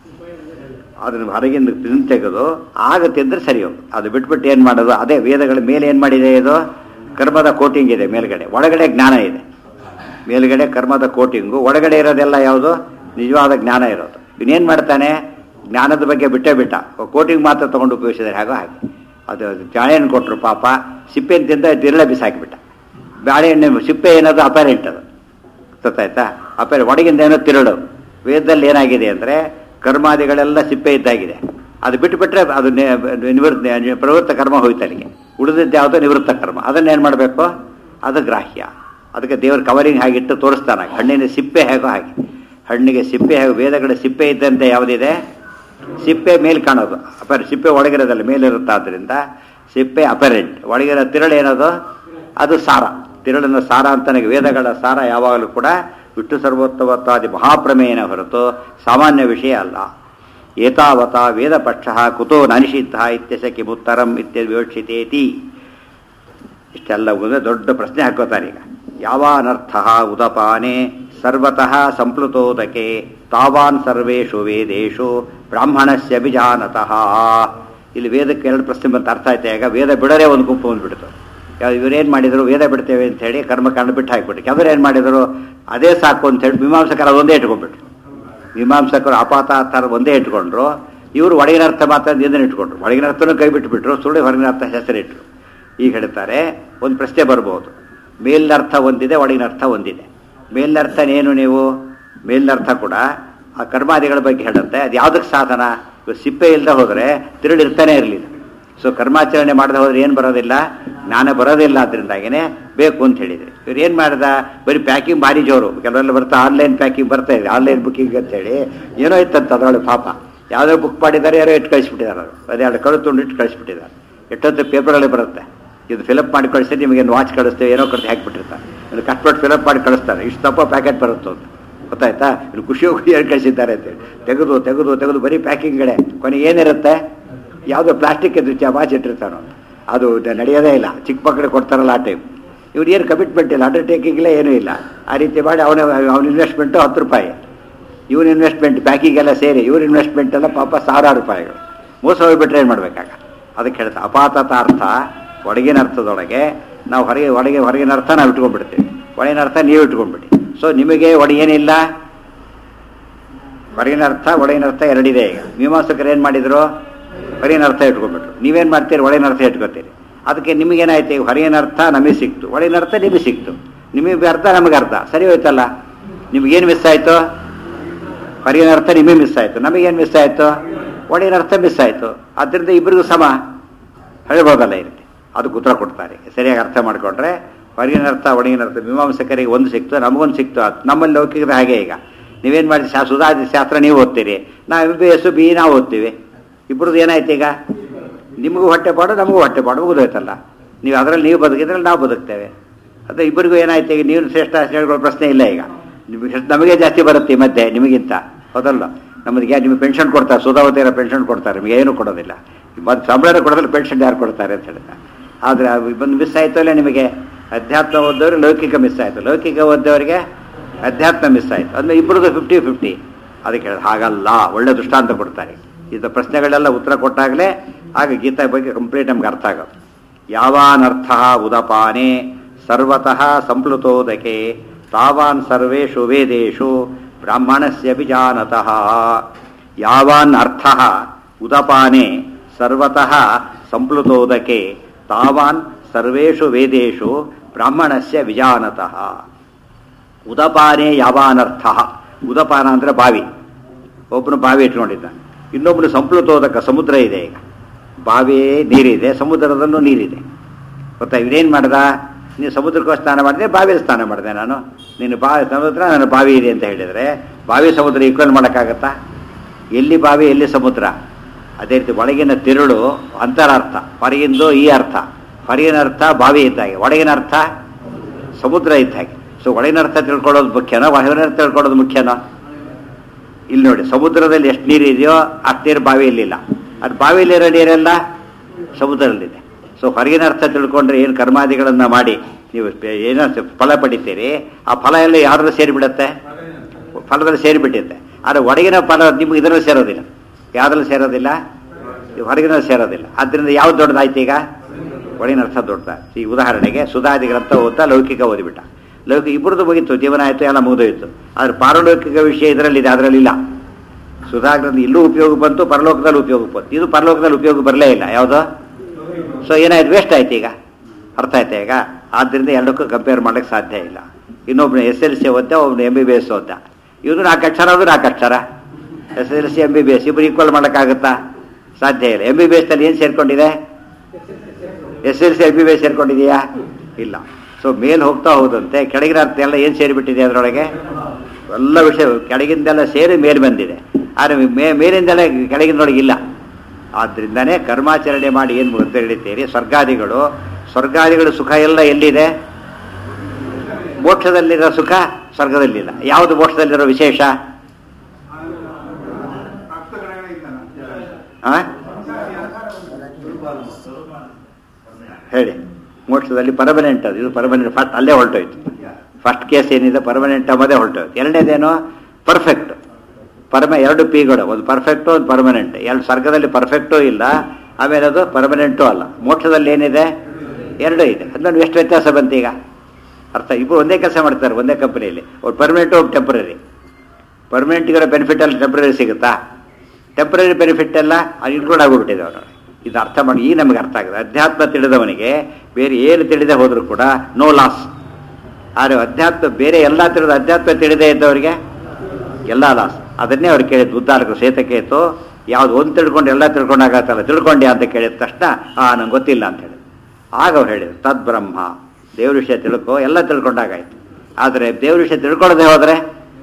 ಅದನ್ನು ಹೊರಗಿಂದ ತಿಂದು ತೆಗೆದು ಆಗ ತಿಂದ್ರೆ ಸರಿ ಹೋಗು ಅದು ಬಿಟ್ಬಿಟ್ಟು ಏನು ಮಾಡೋದು ಅದೇ ವೇದಗಳ ಮೇಲೆ ಏನು ಮಾಡಿದೆ ಇದು ಕರ್ಮದ ಕೋಟಿಂಗ್ ಇದೆ ಮೇಲ್ಗಡೆ ಒಳಗಡೆ ಜ್ಞಾನ ಇದೆ ಮೇಲ್ಗಡೆ ಕರ್ಮದ ಕೋಟಿಂಗು ಒಳಗಡೆ ಇರೋದೆಲ್ಲ ಯಾವುದು ನಿಜವಾದ ಜ್ಞಾನ ಇರೋದು ಇವನೇನು ಮಾಡ್ತಾನೆ ಜ್ಞಾನದ ಬಗ್ಗೆ ಬಿಟ್ಟೇ ಬಿಟ್ಟ ಕೋಟಿಂಗ್ ಮಾತ್ರ ತೊಗೊಂಡು ಉಪಯೋಗಿಸಿದ್ರೆ ಹಾಗೋ ಹಾಗೆ ಅದು ಬಾಳೆಹಣ್ಣು ಕೊಟ್ಟರು ಪಾಪ ಸಿಪ್ಪೆನ ತಿಂದ ತಿರುಳೆ ಬಿಸಾಕಿಬಿಟ್ಟ ಬಾಳೆಹಣ್ಣು ಸಿಪ್ಪೆ ಏನದು ಅಪರೆಂಟ್ ಅದು ಗೊತ್ತಾಯ್ತಾ ಅಪರೆ ಒಳಗಿಂದ ಏನೋ ತಿರುಳು ವೇದದಲ್ಲಿ ಏನಾಗಿದೆ ಅಂದರೆ ಕರ್ಮಾದಿಗಳೆಲ್ಲ ಸಿಪ್ಪೆ ಇದ್ದಾಗಿದೆ ಅದು ಬಿಟ್ಟು ಬಿಟ್ಟರೆ ಅದು ನಿ- ನಿವೃತ್ತ ಪ್ರವೃತ್ತ ಕರ್ಮ ಹೋಯ್ತು ಅಲ್ಲಿಗೆ ಉಳಿದಿದ್ದು ಯಾವುದೋ ನಿವೃತ್ತ ಕರ್ಮ ಅದನ್ನೇನು ಮಾಡಬೇಕು ಅದು ಗ್ರಾಹ್ಯ ಅದಕ್ಕೆ ದೇವ್ರ ಕವರಿಂಗ್ ಹಾಗಿಟ್ಟು ತೋರಿಸ್ತಾನೆ ಹಣ್ಣಿನ ಸಿಪ್ಪೆ ಹೇಗೋ ಹಾಗೆ ಹಣ್ಣಿಗೆ ಸಿಪ್ಪೆ ಹೇಗೋ ವೇದಗಳ ಸಿಪ್ಪೆ ಇದ್ದಂತೆ ಯಾವುದಿದೆ ಸಿಪ್ಪೆ ಮೇಲ್ ಕಾಣೋದು ಅಪರ ಸಿಪ್ಪೆ ಒಳಗಿರೋದಲ್ಲ ಮೇಲಿರುತ್ತಾದ್ರಿಂದ ಸಿಪ್ಪೆ ಅಪರೆಂಟ್ ಒಳಗಿರೋ ತಿರಳು ಏನದು ಅದು ಸಾರ ತಿರಳಿನ ಸಾರ ಅಂತ ನನಗೆ ವೇದಗಳ ಸಾರ ಯಾವಾಗಲೂ ಕೂಡ ವಿಷ್ಣು ಸರ್ವೋತ್ತಮತ್ವಾದಿ ಮಹಾಪ್ರಮೇಯನ ಹೊರತು ಸಾಮಾನ್ಯ ವಿಷಯ ಅಲ್ಲ ಏತಾವತ ವೇದಪಕ್ಷ ಕುತೋ ನನಿಷಿದ್ಧ ಇತ್ಯಸ ಕಿಮುತ್ತರಂ ಇತ್ಯ ವಿವಕ್ಷಿತೇತಿ ಇಷ್ಟೆಲ್ಲ ಮುಂದೆ ದೊಡ್ಡ ಪ್ರಶ್ನೆ ಹಾಕೋತಾರೆ ಈಗ ಯಾವಾನರ್ಥ ಉದಪಾನೆ ಸರ್ವತಃ ಸಂಪ್ಲುತೋದಕೆ ತಾವಾನ್ ಸರ್ವೇಷು ವೇದೇಶು ಬ್ರಾಹ್ಮಣಸ್ಯ ಬಿಜಾನತಃ ಇಲ್ಲಿ ವೇದಕ್ಕೆ ಎರಡು ಪ್ರಶ್ನೆ ಬಂತ ಅರ್ಥ ಆಯ್ತಾ ಈಗ ವೇದ ಬಿಡರೇ ಒಂದು ಗುಂಪು ಬಂದ್ಬಿಡ್ತು ಇವರೇನು ಮಾಡಿದರು ವೇದ ಬಿಡ್ತೇವೆ ಅಂತ ಹೇಳಿ ಕರ್ಮಕಾಂಡ ಬಿಟ್ಟು ಹಾಕಿಬಿಟ್ಟು ಕೆಲವರು ಏನು ಮಾಡಿದರು ಅದೇ ಸಾಕು ಅಂತ ಹೇಳಿ ಮೀಮಾಂಸಕರ ಒಂದೇ ಇಟ್ಕೊಂಡ್ಬಿಟ್ರು ಮೀಮಾಂಸಕರು ಅಪಾತಾರ್ಥರ ಒಂದೇ ಇಟ್ಕೊಂಡ್ರು ಇವರು ಒಳಗಿನ ಅರ್ಥ ಮಾತ್ರ ಇದನ್ನು ಇಟ್ಕೊಂಡ್ರು ಒಳಗಿನ ಅರ್ಥನೂ ಕೈ ಬಿಟ್ಟುಬಿಟ್ರು ಸುಳ್ಳು ಹೊರಗಿನ ಅರ್ಥ ಹೆಸರಿಟ್ರು ಈಗ ಹೇಳ್ತಾರೆ ಒಂದು ಪ್ರಶ್ನೆ ಬರ್ಬೋದು ಮೇಲಿನ ಅರ್ಥ ಒಂದಿದೆ ಒಳಗಿನ ಅರ್ಥ ಒಂದಿದೆ ಮೇಲಿನ ಅರ್ಥನೇನು ನೀವು ಮೇಲಿನ ಅರ್ಥ ಕೂಡ ಆ ಕರ್ಮಾದಿಗಳ ಬಗ್ಗೆ ಹೇಳುತ್ತೆ ಅದು ಯಾವುದಕ್ಕೆ ಸಾಧನ ಇವಾಗ ಸಿಪ್ಪೆ ಇಲ್ಲದೆ ಹೋದರೆ ತಿರುಳಿರ್ತಾನೆ ಇರಲಿಲ್ಲ ಸೊ ಕರ್ಮಾಚರಣೆ ಮಾಡದೆ ಹೋದ್ರೆ ಏನು ಬರೋದಿಲ್ಲ ಜ್ಞಾನ ಬರೋದಿಲ್ಲ ಅದರಿಂದಾಗಿನೇ ಬೇಕು ಅಂತ ಹೇಳಿದ್ರು ಇವ್ರು ಏನು ಮಾಡ್ದ ಬರೀ ಪ್ಯಾಕಿಂಗ್ ಭಾರಿ ಜೋರು ಕೆಲವೆಲ್ಲ ಬರ್ತಾ ಆನ್ಲೈನ್ ಪ್ಯಾಕಿಂಗ್ ಬರ್ತಾ ಇದೆ ಆನ್ಲೈನ್ ಬುಕ್ಕಿಂಗ್ ಅಂತ ಹೇಳಿ ಏನೋ ಇತ್ತಂತ ಅದರೊಳಗೆ ಪಾಪ ಯಾವುದೋ ಬುಕ್ ಮಾಡಿದ್ದಾರೆ ಯಾರೋ ಇಟ್ಟು ಕಳಿಸ್ಬಿಟ್ಟಿದ್ದಾರೆ ಅವರು ಅದೆರಡು ಕಳು ತುಂಡು ಇಟ್ಟು ಕಳಿಸ್ಬಿಟ್ಟಿದ್ದಾರೆ ಎಷ್ಟೊತ್ತು ಪೇಪರ್ಗಳೇ ಬರುತ್ತೆ ಇದು ಫಿಲಪ್ ಮಾಡಿ ಕಳಿಸಿ ನಿಮಗೆ ವಾಚ್ ಕಳಿಸ್ತೇವೆ ಏನೋ ಕಡ್ದು ಹಾಕಿಬಿಟ್ಟಿರ್ತಾರೆ ಇದು ಕಟ್ಬಿಟ್ಟು ಫಿಲಪ್ ಮಾಡಿ ಕಳಿಸ್ತಾರೆ ಇಷ್ಟು ತಪ್ಪ ಪ್ಯಾಕೆಟ್ ಬರುತ್ತೆ ಅಂತ ಗೊತ್ತಾಯ್ತಾ ಇದು ಖುಷಿ ಖುಷಿ ಕಳಿಸಿದ್ದಾರೆ ಅಂತೇಳಿ ತೆಗೆದು ತೆಗೆದು ತೆಗೆದು ಬರೀ ಪ್ಯಾಕಿಂಗ್ಗಳೇ ಕೊನೆಗೆ ಏನಿರುತ್ತೆ ಯಾವುದೋ ಪ್ಲಾಸ್ಟಿಕ್ ಇದ್ದು ವಾಚ್ ಇಟ್ಟಿರ್ತಾನೋ ಅದು ನ- ನಡೆಯೋದೇ ಇಲ್ಲ ಚಿಕ್ಕ ಮಕ್ಕಳು ಕೊಡ್ತಾರಲ್ಲ ಆ ಟೈಮ್ ಇವ್ರು ಏನು ಕಮಿಟ್ಮೆಂಟ್ ಇಲ್ಲ ಅಂಡರ್ಟೇಕಿಂಗ್ಲೇ ಏನೂ ಇಲ್ಲ ಆ ರೀತಿ ಮಾಡಿ ಅವನ ಅವನ ಇನ್ವೆಸ್ಟ್ಮೆಂಟು ಹತ್ತು ರೂಪಾಯಿ ಇವನ್ ಇನ್ವೆಸ್ಟ್ಮೆಂಟ್ ಪ್ಯಾಕಿಂಗೆಲ್ಲ ಸೇರಿ ಇವ್ರ ಇನ್ವೆಸ್ಟ್ಮೆಂಟ್ ಎಲ್ಲ ಪಾಪ ಸಾವಿರಾರು ರೂಪಾಯಿಗಳು ಮೋಸ ಹೋಗ್ಬಿಟ್ರೆ ಏನು ಮಾಡ್ಬೇಕಾಗ ಅದಕ್ಕೆ ಹೇಳ್ತಾ ಅಪಾತತ ಅರ್ಥ ಒಳಗಿನ ಅರ್ಥದೊಳಗೆ ನಾವು ಹೊರಗೆ ಒಳಗೆ ಹೊರಗಿನ ಅರ್ಥ ನಾವು ಇಟ್ಕೊಂಡ್ಬಿಡ್ತೀವಿ ಒಳಗಿನ ಅರ್ಥ ನೀವು ಇಟ್ಕೊಂಡ್ಬಿಡಿ ಸೊ ನಿಮಗೆ ಒಳಗೇನಿಲ್ಲ ಹೊರಗಿನ ಅರ್ಥ ಒಳಗಿನ ಅರ್ಥ ಎರಡಿದೆ ಈಗ ಮೀಮಾಂಸಕರು ಏನು ಮಾಡಿದ್ರು ಹೊರಗಿನ ಅರ್ಥ ಇಟ್ಕೊಂಡ್ಬಿಟ್ರು ನೀವೇನು ಮಾಡ್ತೀರಿ ಒಳಗಿನ ಅರ್ಥ ಇಟ್ಕೊತೀರಿ ಅದಕ್ಕೆ ನಿಮಗೇನಾಯ್ತು ಈಗ ಹೊರಗಿನ ಅರ್ಥ ನಮಗೆ ಸಿಕ್ತು ಒಳಗಿನ ಅರ್ಥ ನಿಮಗೆ ಸಿಕ್ತು ನಿಮಗೆ ಅರ್ಥ ನಮಗೆ ಅರ್ಥ ಸರಿ ಹೋಯ್ತಲ್ಲ ನಿಮಗೇನು ಮಿಸ್ ಆಯಿತು ಹೊರಗಿನ ಅರ್ಥ ನಿಮಗೆ ಮಿಸ್ ಆಯಿತು ನಮಗೇನು ಮಿಸ್ ಆಯಿತು ಒಳಗಿನ ಅರ್ಥ ಮಿಸ್ ಆಯಿತು ಆದ್ದರಿಂದ ಇಬ್ಬರಿಗೂ ಸಮ ಹೇಳ್ಬೋದಲ್ಲ ಈ ರೀತಿ ಅದಕ್ಕೆ ಉತ್ತರ ಕೊಡ್ತಾರೆ ಸರಿಯಾಗಿ ಅರ್ಥ ಮಾಡಿಕೊಂಡ್ರೆ ಹೊರಗಿನ ಅರ್ಥ ಒಳಗಿನ ಅರ್ಥ ಮೀಮಾಂಸಕರಿಗೆ ಒಂದು ಸಿಕ್ತು ನಮಗೊಂದು ಸಿಕ್ತು ಅದು ನಮ್ಮಲ್ಲಿ ಲೌಕಿಕದ ಹಾಗೆ ಈಗ ನೀವೇನು ಮಾಡಿ ಶಾ ಸುಧಾದಿ ಶಾಸ್ತ್ರ ನೀವು ಓದ್ತೀರಿ ನಾವು ಎಂ ಬಿ ಎಸ್ ಬಿ ನಾವು ಓದ್ತೀವಿ ಇಬ್ಬರದ್ದು ಏನಾಯ್ತು ಈಗ ನಿಮಗೂ ಹೊಟ್ಟೆ ಪಾಡು ನಮಗೂ ಹೊಟ್ಟೆ ಪಾಡು ಮುಗಿದೋಯ್ತಲ್ಲ ನೀವು ಅದರಲ್ಲಿ ನೀವು ಬದುಕಿದ್ರಲ್ಲಿ ನಾವು ಬದುಕ್ತೇವೆ ಅದು ಇಬ್ಬರಿಗೂ ಏನಾಯ್ತು ಈಗ ನೀವು ಶ್ರೇಷ್ಠ ಹೇಳ್ಕೊಳ್ಳೋ ಪ್ರಶ್ನೆ ಇಲ್ಲ ಈಗ ನಿಮಗೆ ನಮಗೆ ಜಾಸ್ತಿ ಬರುತ್ತೆ ಈ ಮಧ್ಯೆ ನಿಮಗಿಂತ ಹೌದಲ್ಲ ನಮಗೆ ನಿಮಗೆ ಪೆನ್ಷನ್ ಕೊಡ್ತಾರೆ ಸುಧಾವತಿಯರ ಪೆನ್ಷನ್ ಕೊಡ್ತಾರೆ ನಿಮಗೆ ಏನೂ ಕೊಡೋದಿಲ್ಲ ಮತ್ತು ಸಂಬಳ ಕೊಡೋದಿಲ್ಲ ಪೆನ್ಷನ್ ಯಾರು ಕೊಡ್ತಾರೆ ಅಂತ ಹೇಳಿದ ಆದರೆ ಬಂದು ಮಿಸ್ ಆಯಿತು ಅಲ್ಲ ನಿಮಗೆ ಅಧ್ಯಾತ್ಮ ಓದೋರಿಗೆ ಲೌಕಿಕ ಮಿಸ್ ಆಯಿತು ಲೌಕಿಕ ಓದೋರಿಗೆ ಅಧ್ಯಾತ್ಮ ಮಿಸ್ ಆಯಿತು ಅಂದ್ರೆ ಇಬ್ಬರದು ಫಿಫ್ಟಿ ಫಿಫ್ಟಿ ಅದಕ್ಕೆ ಹೇಳಿದ ಹಾಗಲ್ಲ ಒಳ್ಳೆ ದೃಷ್ಟಾಂತ ಕೊಡ್ತಾರೆ ಇದು ಪ್ರಶ್ನೆಗಳೆಲ್ಲ ಉತ್ತರ ಕೊಟ್ಟಾಗಲೇ ಆಗ ಗೀತಾ ಬಗ್ಗೆ ಕಂಪ್ಲೀಟ್ ನಮ್ಗೆ ಅರ್ಥ ಆಗೋದು ಯಾವಾನರ್ಥ ಉದಪಾನೆ ಸರ್ವತಃ ಸಂಪ್ಲುತೋದಕೆ ತಾವಾನ್ ಸರ್ವೇಷು ವೇದೇಶು ಬ್ರಾಹ್ಮಣಸ್ಯ ವಿಜಾನತಃ ಯಾವಾನ್ ಅರ್ಥ ಉದಪಾನೆ ಸರ್ವತಃ ಸಂಪ್ಲುತೋದಕೆ ತಾವಾನ್ ಸರ್ವೇಷು ವೇದೇಶು ಬ್ರಾಹ್ಮಣಸ್ಯ ವಿಜಾನತಃ ಉದಪಾನೆ ಯಾವಾನರ್ಥ ಉದಪಾನ ಅಂದರೆ ಬಾವಿ ಒಬ್ಬನು ಬಾವಿ ಇಟ್ಕೊಂಡಿದ್ದ ಇನ್ನೊಬ್ಬನು ಸಂಪ್ಲುತೋದಕ ಸಮುದ್ರ ಇದೆ ಈಗ ಬಾವಿ ನೀರಿದೆ ಸಮುದ್ರದಲ್ಲೂ ನೀರಿದೆ ಗೊತ್ತಾ ಇವನೇನು ಮಾಡ್ದ ನೀನು ಸಮುದ್ರಕ್ಕೂ ಸ್ನಾನ ಮಾಡಿದೆ ಬಾವಿಯಲ್ಲಿ ಸ್ನಾನ ಮಾಡಿದೆ ನಾನು ನೀನು ಬಾ ಸಮುದ್ರ ನನ್ನ ಬಾವಿ ಇದೆ ಅಂತ ಹೇಳಿದರೆ ಬಾವಿ ಸಮುದ್ರ ಈಕ್ವಲ್ ಮಾಡೋಕ್ಕಾಗತ್ತಾ ಎಲ್ಲಿ ಬಾವಿ ಎಲ್ಲಿ ಸಮುದ್ರ ಅದೇ ರೀತಿ ಒಳಗಿನ ತಿರುಳು ಅಂತರಾರ್ಥ ಹೊರಗಿಂದು ಈ ಅರ್ಥ ಹೊರಗಿನ ಅರ್ಥ ಬಾವಿ ಇದ್ದಾಗೆ ಒಳಗಿನ ಅರ್ಥ ಸಮುದ್ರ ಇದ್ದ ಹಾಗೆ ಸೊ ಒಳಗಿನ ಅರ್ಥ ತಿಳ್ಕೊಳ್ಳೋದು ಮುಖ್ಯನೋ ಹೊರಗಿನ ಅರ್ಥ ತಿಳ್ಕೊಳ್ಳೋದು ಮುಖ್ಯನೋ ಇಲ್ಲಿ ನೋಡಿ ಸಮುದ್ರದಲ್ಲಿ ಎಷ್ಟು ನೀರು ಇದೆಯೋ ಅಷ್ಟು ನೀರು ಬಾವಿಯಲ್ಲಿಲ್ಲ ಅದು ಬಾವಿಯಲ್ಲಿರೋ ನೀರೆಲ್ಲ ಸಮುದ್ರದಲ್ಲಿದೆ ಸೊ ಹೊರಗಿನ ಅರ್ಥ ತಿಳ್ಕೊಂಡ್ರೆ ಏನು ಕರ್ಮಾದಿಗಳನ್ನು ಮಾಡಿ ನೀವು ಪೆ- ಏನೋ ಸ- ಫಲ ಪಡಿತೀರಿ ಆ ಫಲ ಎಲ್ಲ ಯಾವ್ದ್ರಲ್ಲಿ ಸೇರಿಬಿಡುತ್ತೆ ಫಲದಲ್ಲಿ ಸೇರಿಬಿಟ್ಟಿರುತ್ತೆ ಆದರೆ ಒಳಗಿನ ಫಲ ನಿಮ್ಗೆ ಇದರಲ್ಲಿ ಸೇರೋದಿಲ್ಲ ಯಾವ್ದ್ರಲ್ಲಿ ಸೇರೋದಿಲ್ಲ ಈ ಹೊರಗಿನ ಸೇರೋದಿಲ್ಲ ಆದ್ದರಿಂದ ಯಾವ್ದು ದೊಡ್ಡದಾಯ್ತು ಈಗ ಒಳಗಿನ ಅರ್ಥ ದೊಡ್ಡದ ಈ ಉದಾಹರಣೆಗೆ ಸುಧಾದಿ ಗ್ರಂಥ ಓದ್ತಾ ಲೌಕಿಕ ಓದಿಬಿಟ್ಟ ಲೌಕಿಕ ಇಬ್ಬರದ್ದು ಮುಗೀತು ಜೀವನ ಆಯಿತು ಎಲ್ಲ ಮುಗಿದೋಯ್ತು ಆದರೆ ಪಾರಲೌಕಿಕ ವಿಷಯ ಇದರಲ್ಲಿದೆ ಅದರಲ್ಲಿಲ್ಲ ಸುಧಾ ಗ್ರಂಥ ಇಲ್ಲೂ ಉಪಯೋಗ ಬಂತು ಪರಲೋಕದಲ್ಲಿ ಉಪಯೋಗ ಬಂತು ಇದು ಪರಲೋಕದಲ್ಲಿ ಉಪಯೋಗ ಬರಲೇ ಇಲ್ಲ ಯಾವುದು ಸೊ ಏನಾಯ್ತು ವೇಸ್ಟ್ ಆಯ್ತು ಈಗ ಅರ್ಥ ಆಯ್ತಾ ಈಗ ಆದ್ದರಿಂದ ಎರಡಕ್ಕೂ ಕಂಪೇರ್ ಮಾಡಕ್ಕೆ ಸಾಧ್ಯ ಇಲ್ಲ ಇನ್ನೊಬ್ನು ಎಸ್ ಎಲ್ ಸಿ ಓದ್ದ ಒಬ್ನು ಎಂ ಬಿ ಬಿ ಎಸ್ ಓದ್ದ ಇವನು ನಾಲ್ಕು ಅಕ್ಷರ ಅದು ನಾಲ್ಕು ಅಕ್ಷರ S L C M B B S ಇಬ್ಬರು ಈಕ್ವಲ್ ಮಾಡೋಕ್ಕಾಗುತ್ತಾ ಸಾಧ್ಯ ಇಲ್ಲ ಎಂ ಬಿ ಬಿ ಎಸ್ನಲ್ಲಿ ಏನು ಸೇರ್ಕೊಂಡಿದೆ S L C M B B S ಸೇರ್ಕೊಂಡಿದೆಯಾ ಇಲ್ಲ ಸೊ ಮೇಲ್ ಹೋಗ್ತಾ ಹೋದಂತೆ ಕೆಳಗಿನ ಅರ್ಥ ಎಲ್ಲ ಏನು ಸೇರಿಬಿಟ್ಟಿದೆ ಅದರೊಳಗೆ ಎಲ್ಲ ವಿಷಯ ಕೆಳಗಿಂದೆಲ್ಲ ಸೇರಿ ಮೇಲ್ ಬಂದಿದೆ ಆದರೆ ಮೇ ಮೇಲಿಂದೆಲ್ಲ ಕೆಳಗಿನೊಳಗೆ ಇಲ್ಲ ಆದ್ರಿಂದನೇ ಕರ್ಮಾಚರಣೆ ಮಾಡಿ ಏನು ಅಂತ ಹೇಳಿದ್ದೀರಿ ಸ್ವರ್ಗಾದಿಗಳು ಸ್ವರ್ಗಾದಿಗಳ ಸುಖ ಎಲ್ಲ ಎಲ್ಲಿದೆ ಮೋಕ್ಷದಲ್ಲಿರೋ ಸುಖ ಸ್ವರ್ಗದಲ್ಲಿಲ್ಲ ಯಾವುದು ಮೋಕ್ಷದಲ್ಲಿರೋ ವಿಶೇಷ ಆ? ಹೇಳಿ ಮೋಕ್ಷದಲ್ಲಿ ಪರ್ಮನೆಂಟ್ ಅದು ಇದು ಪರ್ಮನೆಂಟ್ ಫಸ್ಟ್ ಅಲ್ಲೇ ಹೊರಟೋಯ್ತು ಫಸ್ಟ್ ಕೇಸ್ ಏನಿದೆ ಪರ್ಮನೆಂಟ್ ಅಂಬೋದೇ ಹೊರಟೋಯ್ತು ಎರಡನೇದೇನು ಪರ್ಫೆಕ್ಟ್ ಪರ್ಮ ಎರಡು ಪಿಗಳು ಒಂದು ಪರ್ಫೆಕ್ಟು ಒಂದು ಪರ್ಮನೆಂಟ್ ಎರಡು ಸ್ವರ್ಗದಲ್ಲಿ ಪರ್ಫೆಕ್ಟೂ ಇಲ್ಲ ಆಮೇಲೆ ಅದು ಪರ್ಮನೆಂಟೂ ಅಲ್ಲ ಮೋಕ್ಷದಲ್ಲಿ ಏನಿದೆ ಎರಡೂ ಇದೆ ಅದನ್ನು ಎಷ್ಟು ವ್ಯತ್ಯಾಸ ಬಂತು ಈಗ ಅರ್ಥ ಇಬ್ಬರು ಒಂದೇ ಕೆಲಸ ಮಾಡ್ತಾರೆ ಒಂದೇ ಕಂಪನಿಯಲ್ಲಿ ಅವ್ರು ಪರ್ಮನೆಂಟು ಒಬ್ಬ ಟೆಂಪ್ರರಿ ಪರ್ಮನೆಂಟ್ಗಿರೋ ಬೆನಿಫಿಟ್ ಅಲ್ಲಿ ಟೆಂಪ್ರರಿ ಸಿಗುತ್ತಾ ಟೆಂಪ್ರರಿ ಬೆನಿಫಿಟ್ ಎಲ್ಲ ಅದು ಇನ್ಕ್ಲೂಡ್ ಆಗಿಬಿಟ್ಟಿದೆ ಅವರು ಇದು ಅರ್ಥ ಮಾಡಿ ಈ ನಮಗೆ ಅರ್ಥ ಆಗಿದೆ ಅಧ್ಯಾತ್ಮ ತಿಳಿದವನಿಗೆ ಬೇರೆ ಏನು ತಿಳಿದೇ ಹೋದರೂ ಕೂಡ ನೋ ಲಾಸ್ ಆದರೆ ಅಧ್ಯಾತ್ಮ ಬೇರೆ ಎಲ್ಲ ತಿಳಿದ ಅಧ್ಯಾತ್ಮ ತಿಳಿದೇ ಇದ್ದವರಿಗೆ ಎಲ್ಲ ಲಾಸ್ ಅದನ್ನೇ ಅವ್ರು ಕೇಳಿದ್ದು ಉದ್ದಾರಕರು ಸೇತಕೇತು ಯಾವ್ದು ಒಂದು ತಿಳ್ಕೊಂಡು ಎಲ್ಲ ತಿಳ್ಕೊಂಡಾಗತ್ತಲ್ಲ ತಿಳ್ಕೊಂಡೆ ಅಂತ ಕೇಳಿದ ತಕ್ಷಣ ಆ ನಂಗೆ ಗೊತ್ತಿಲ್ಲ ಅಂತ ಹೇಳಿ ಆಗ ಅವ್ರು ಹೇಳಿದ್ರು ತದ್ ಬ್ರಹ್ಮ ದೇವ್ರ ವಿಷಯ ತಿಳ್ಕೊ ಎಲ್ಲ ತಿಳ್ಕೊಂಡಾಗಾಯ್ತು ಆದರೆ ದೇವ್ರ ವಿಷಯ ತಿಳ್ಕೊಳ್ಳದೆ ಹೋದರೆ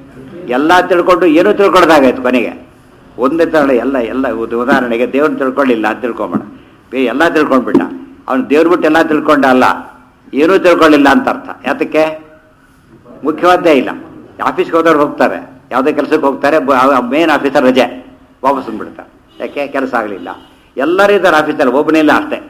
ಎಲ್ಲ ತಿಳ್ಕೊಂಡು ಏನೂ ತಿಳ್ಕೊಳ್ದಾಗಾಯ್ತು ಕೊನೆಗೆ ಒಂದೇ ತರಳ ಎಲ್ಲ ಎಲ್ಲ ಉದ- ಉದಾಹರಣೆಗೆ ದೇವ್ರನ್ನ ತಿಳ್ಕೊಳ್ಳಿಲ್ಲ ಅಂತ ತಿಳ್ಕೊಂಬೇಡ ಬೇ ಎಲ್ಲ ತಿಳ್ಕೊಂಡ್ಬಿಟ್ಟ ಅವ್ನು ದೇವ್ರ ಬಿಟ್ಟು ಎಲ್ಲ ತಿಳ್ಕೊಂಡ ಅಲ್ಲ ಏನೂ ತಿಳ್ಕೊಳ್ಳಿಲ್ಲ ಅಂತ ಅರ್ಥ ಯಾತಕ್ಕೆ ಮುಖ್ಯವಾದ್ದೇ ಇಲ್ಲ ಆಫೀಸ್ಗೆ ಹೋದವ್ರು ಹೋಗ್ತಾರೆ ಯಾವುದೇ ಕೆಲಸಕ್ಕೆ ಹೋಗ್ತಾರೆ ಮೇನ್ ಆಫೀಸರ್ ರಜೆ ವಾಪಸ್ ಬಂದ್ಬಿಡ್ತಾರೆ ಯಾಕೆ ಕೆಲಸ ಆಗಲಿಲ್ಲ ಎಲ್ಲರೂ ಇದ್ದಾರೆ ಆಫೀಸಲ್ಲಿ ಒಬ್ಬನೇ ಇಲ್ಲ ಅಷ್ಟೇ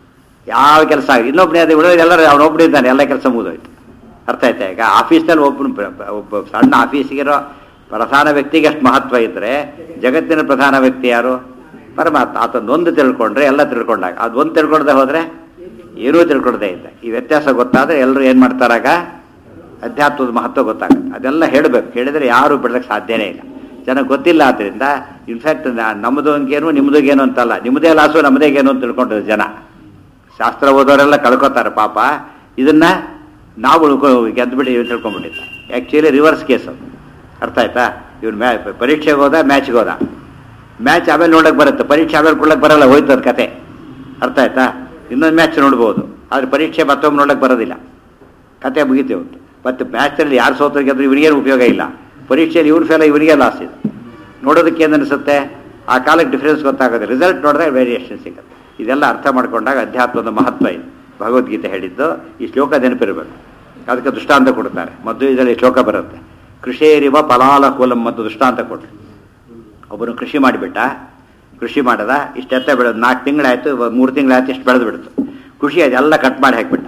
ಯಾವ ಕೆಲಸ ಆಗಲಿ ಇನ್ನೊಬ್ಬನೇ ಅದೇ ಉಳಿದ ಎಲ್ಲರೂ ಅವನೊಬ್ಬನೇ ಇದ್ದಾನೆ ಎಲ್ಲ ಕೆಲಸ ಮುಗಿದೋಯ್ತು ಅರ್ಥ ಆಯ್ತಾ ಈಗ ಆಫೀಸ್ನಲ್ಲಿ ಒಬ್ಬನು ಒಬ್ಬ ಸಣ್ಣ ಆಫೀಸಿಗಿರೋ ಪ್ರಧಾನ ವ್ಯಕ್ತಿಗೆ ಅಷ್ಟು ಮಹತ್ವ ಇದ್ದರೆ ಜಗತ್ತಿನ ಪ್ರಧಾನ ವ್ಯಕ್ತಿ ಯಾರು ಪರಮಾತ್ಮ ಆತನೊಂದು ತಿಳ್ಕೊಂಡ್ರೆ ಎಲ್ಲ ತಿಳ್ಕೊಂಡಾಗ ಅದು ಒಂದು ತಿಳ್ಕೊಳ್ದೆ ಹೋದರೆ ಏನೂ ತಿಳ್ಕೊಳ್ದೇ ಇಲ್ಲ ಈ ವ್ಯತ್ಯಾಸ ಗೊತ್ತಾದರೆ ಎಲ್ಲರೂ ಏನು ಮಾಡ್ತಾರಾಗ ಅಧ್ಯಾತ್ಮದ ಮಹತ್ವ ಗೊತ್ತಾಗುತ್ತೆ ಅದೆಲ್ಲ ಹೇಳಬೇಕು ಹೇಳಿದರೆ ಯಾರು ಬಿಡೋಕ್ಕೆ ಸಾಧ್ಯನೇ ಇಲ್ಲ ಜನ ಗೊತ್ತಿಲ್ಲ ಆದ್ದರಿಂದ ಇನ್ಫ್ಯಾಕ್ಟ್ ನಮ್ಮದು ಹಂಗೇನು ನಿಮ್ಮದಿಗೇನು ಅಂತಲ್ಲ ನಿಮ್ಮದೇ ಲಾಸು ನಮ್ಮದೇಗೇನು ಅಂತ ತಿಳ್ಕೊಂಡ್ರು ಜನ ಶಾಸ್ತ್ರ ಓದೋರೆಲ್ಲ ಕಳ್ಕೊತಾರೆ ಪಾಪ ಇದನ್ನ ನಾವು ಉಳ್ಕೊ ಗೆದ್ದುಬಿಟ್ಟು ಇವ್ನು ತಿಳ್ಕೊಂಡ್ಬಿಟ್ಟಿದ್ದ ಆ್ಯಕ್ಚುಲಿ ರಿವರ್ಸ್ ಕೇಸ್ ಅದು ಅರ್ಥ ಆಯ್ತಾ ಇವ್ನು ಮ್ಯಾ ಪರೀಕ್ಷೆಗೆ ಹೋದ ಮ್ಯಾಚ್ಗೆ ಹೋದ ಮ್ಯಾಚ್ ಆಮೇಲೆ ನೋಡಕ್ಕೆ ಬರುತ್ತೆ ಪರೀಕ್ಷೆ ಆಮೇಲೆ ಕೊಡಕ್ಕೆ ಬರಲ್ಲ ಹೋಯ್ತು ಅದು ಕತೆ ಅರ್ಥ ಆಯ್ತಾ ಇನ್ನೊಂದು ಮ್ಯಾಚ್ ನೋಡ್ಬೋದು ಆದರೆ ಪರೀಕ್ಷೆ ಮತ್ತೊಮ್ಮೆ ನೋಡಕ್ಕೆ ಬರೋದಿಲ್ಲ ಕತೆ ಮುಗಿತು ಇವತ್ತು ಮತ್ತು ಮ್ಯಾಚಲ್ಲಿ ಯಾರು ಸೋತ್ರ ಗೆದ್ರು ಇವರಿಗೇನು ಉಪಯೋಗ ಇಲ್ಲ ಪರೀಕ್ಷೆಯಲ್ಲಿ ಇವ್ರ ಫೇಲ ಇವರಿಗೆ ಲಾಸ್ ಇದೆ ನೋಡೋದಕ್ಕೆ ಏನು ಅನಿಸುತ್ತೆ ಆ ಕಾಲಕ್ಕೆ ಡಿಫ್ರೆನ್ಸ್ ಗೊತ್ತಾಗುತ್ತೆ ರಿಸಲ್ಟ್ ನೋಡಿದ್ರೆ ವೇರಿಯೇಷನ್ ಸಿಗುತ್ತೆ ಇದೆಲ್ಲ ಅರ್ಥ ಮಾಡ್ಕೊಂಡಾಗ ಅಧ್ಯಾತ್ಮದ ಮಹತ್ವ ಇದೆ ಭಗವದ್ಗೀತೆ ಹೇಳಿದ್ದು ಈ ಶ್ಲೋಕ ನೆನಪಿರಬೇಕು ಅದಕ್ಕೆ ದೃಷ್ಟಾಂತ ಕೊಡ್ತಾರೆ ಮದ್ದು ಇದರಲ್ಲಿ ಶ್ಲೋಕ ಬರುತ್ತೆ ಕೃಷಿಯರಿವ ಫಲಾಲ ಕೂಲಂ ಮತ್ತು ದೃಷ್ಟಾಂತ ಕೊಟ್ಟರು ಒಬ್ಬನು ಕೃಷಿ ಮಾಡಿಬಿಟ್ಟ ಕೃಷಿ ಮಾಡದ ಇಷ್ಟೆತ್ತ ಬೆಳೆದು ನಾಲ್ಕು ತಿಂಗಳಾಯ್ತು ಮೂರು ತಿಂಗಳಾಯ್ತು ಇಷ್ಟು ಬೆಳೆದು ಬಿಡ್ತು ಖುಷಿ ಆಯ್ತು ಎಲ್ಲ ಕಟ್ ಮಾಡಿ ಹಾಕಿಬಿಟ್ಟ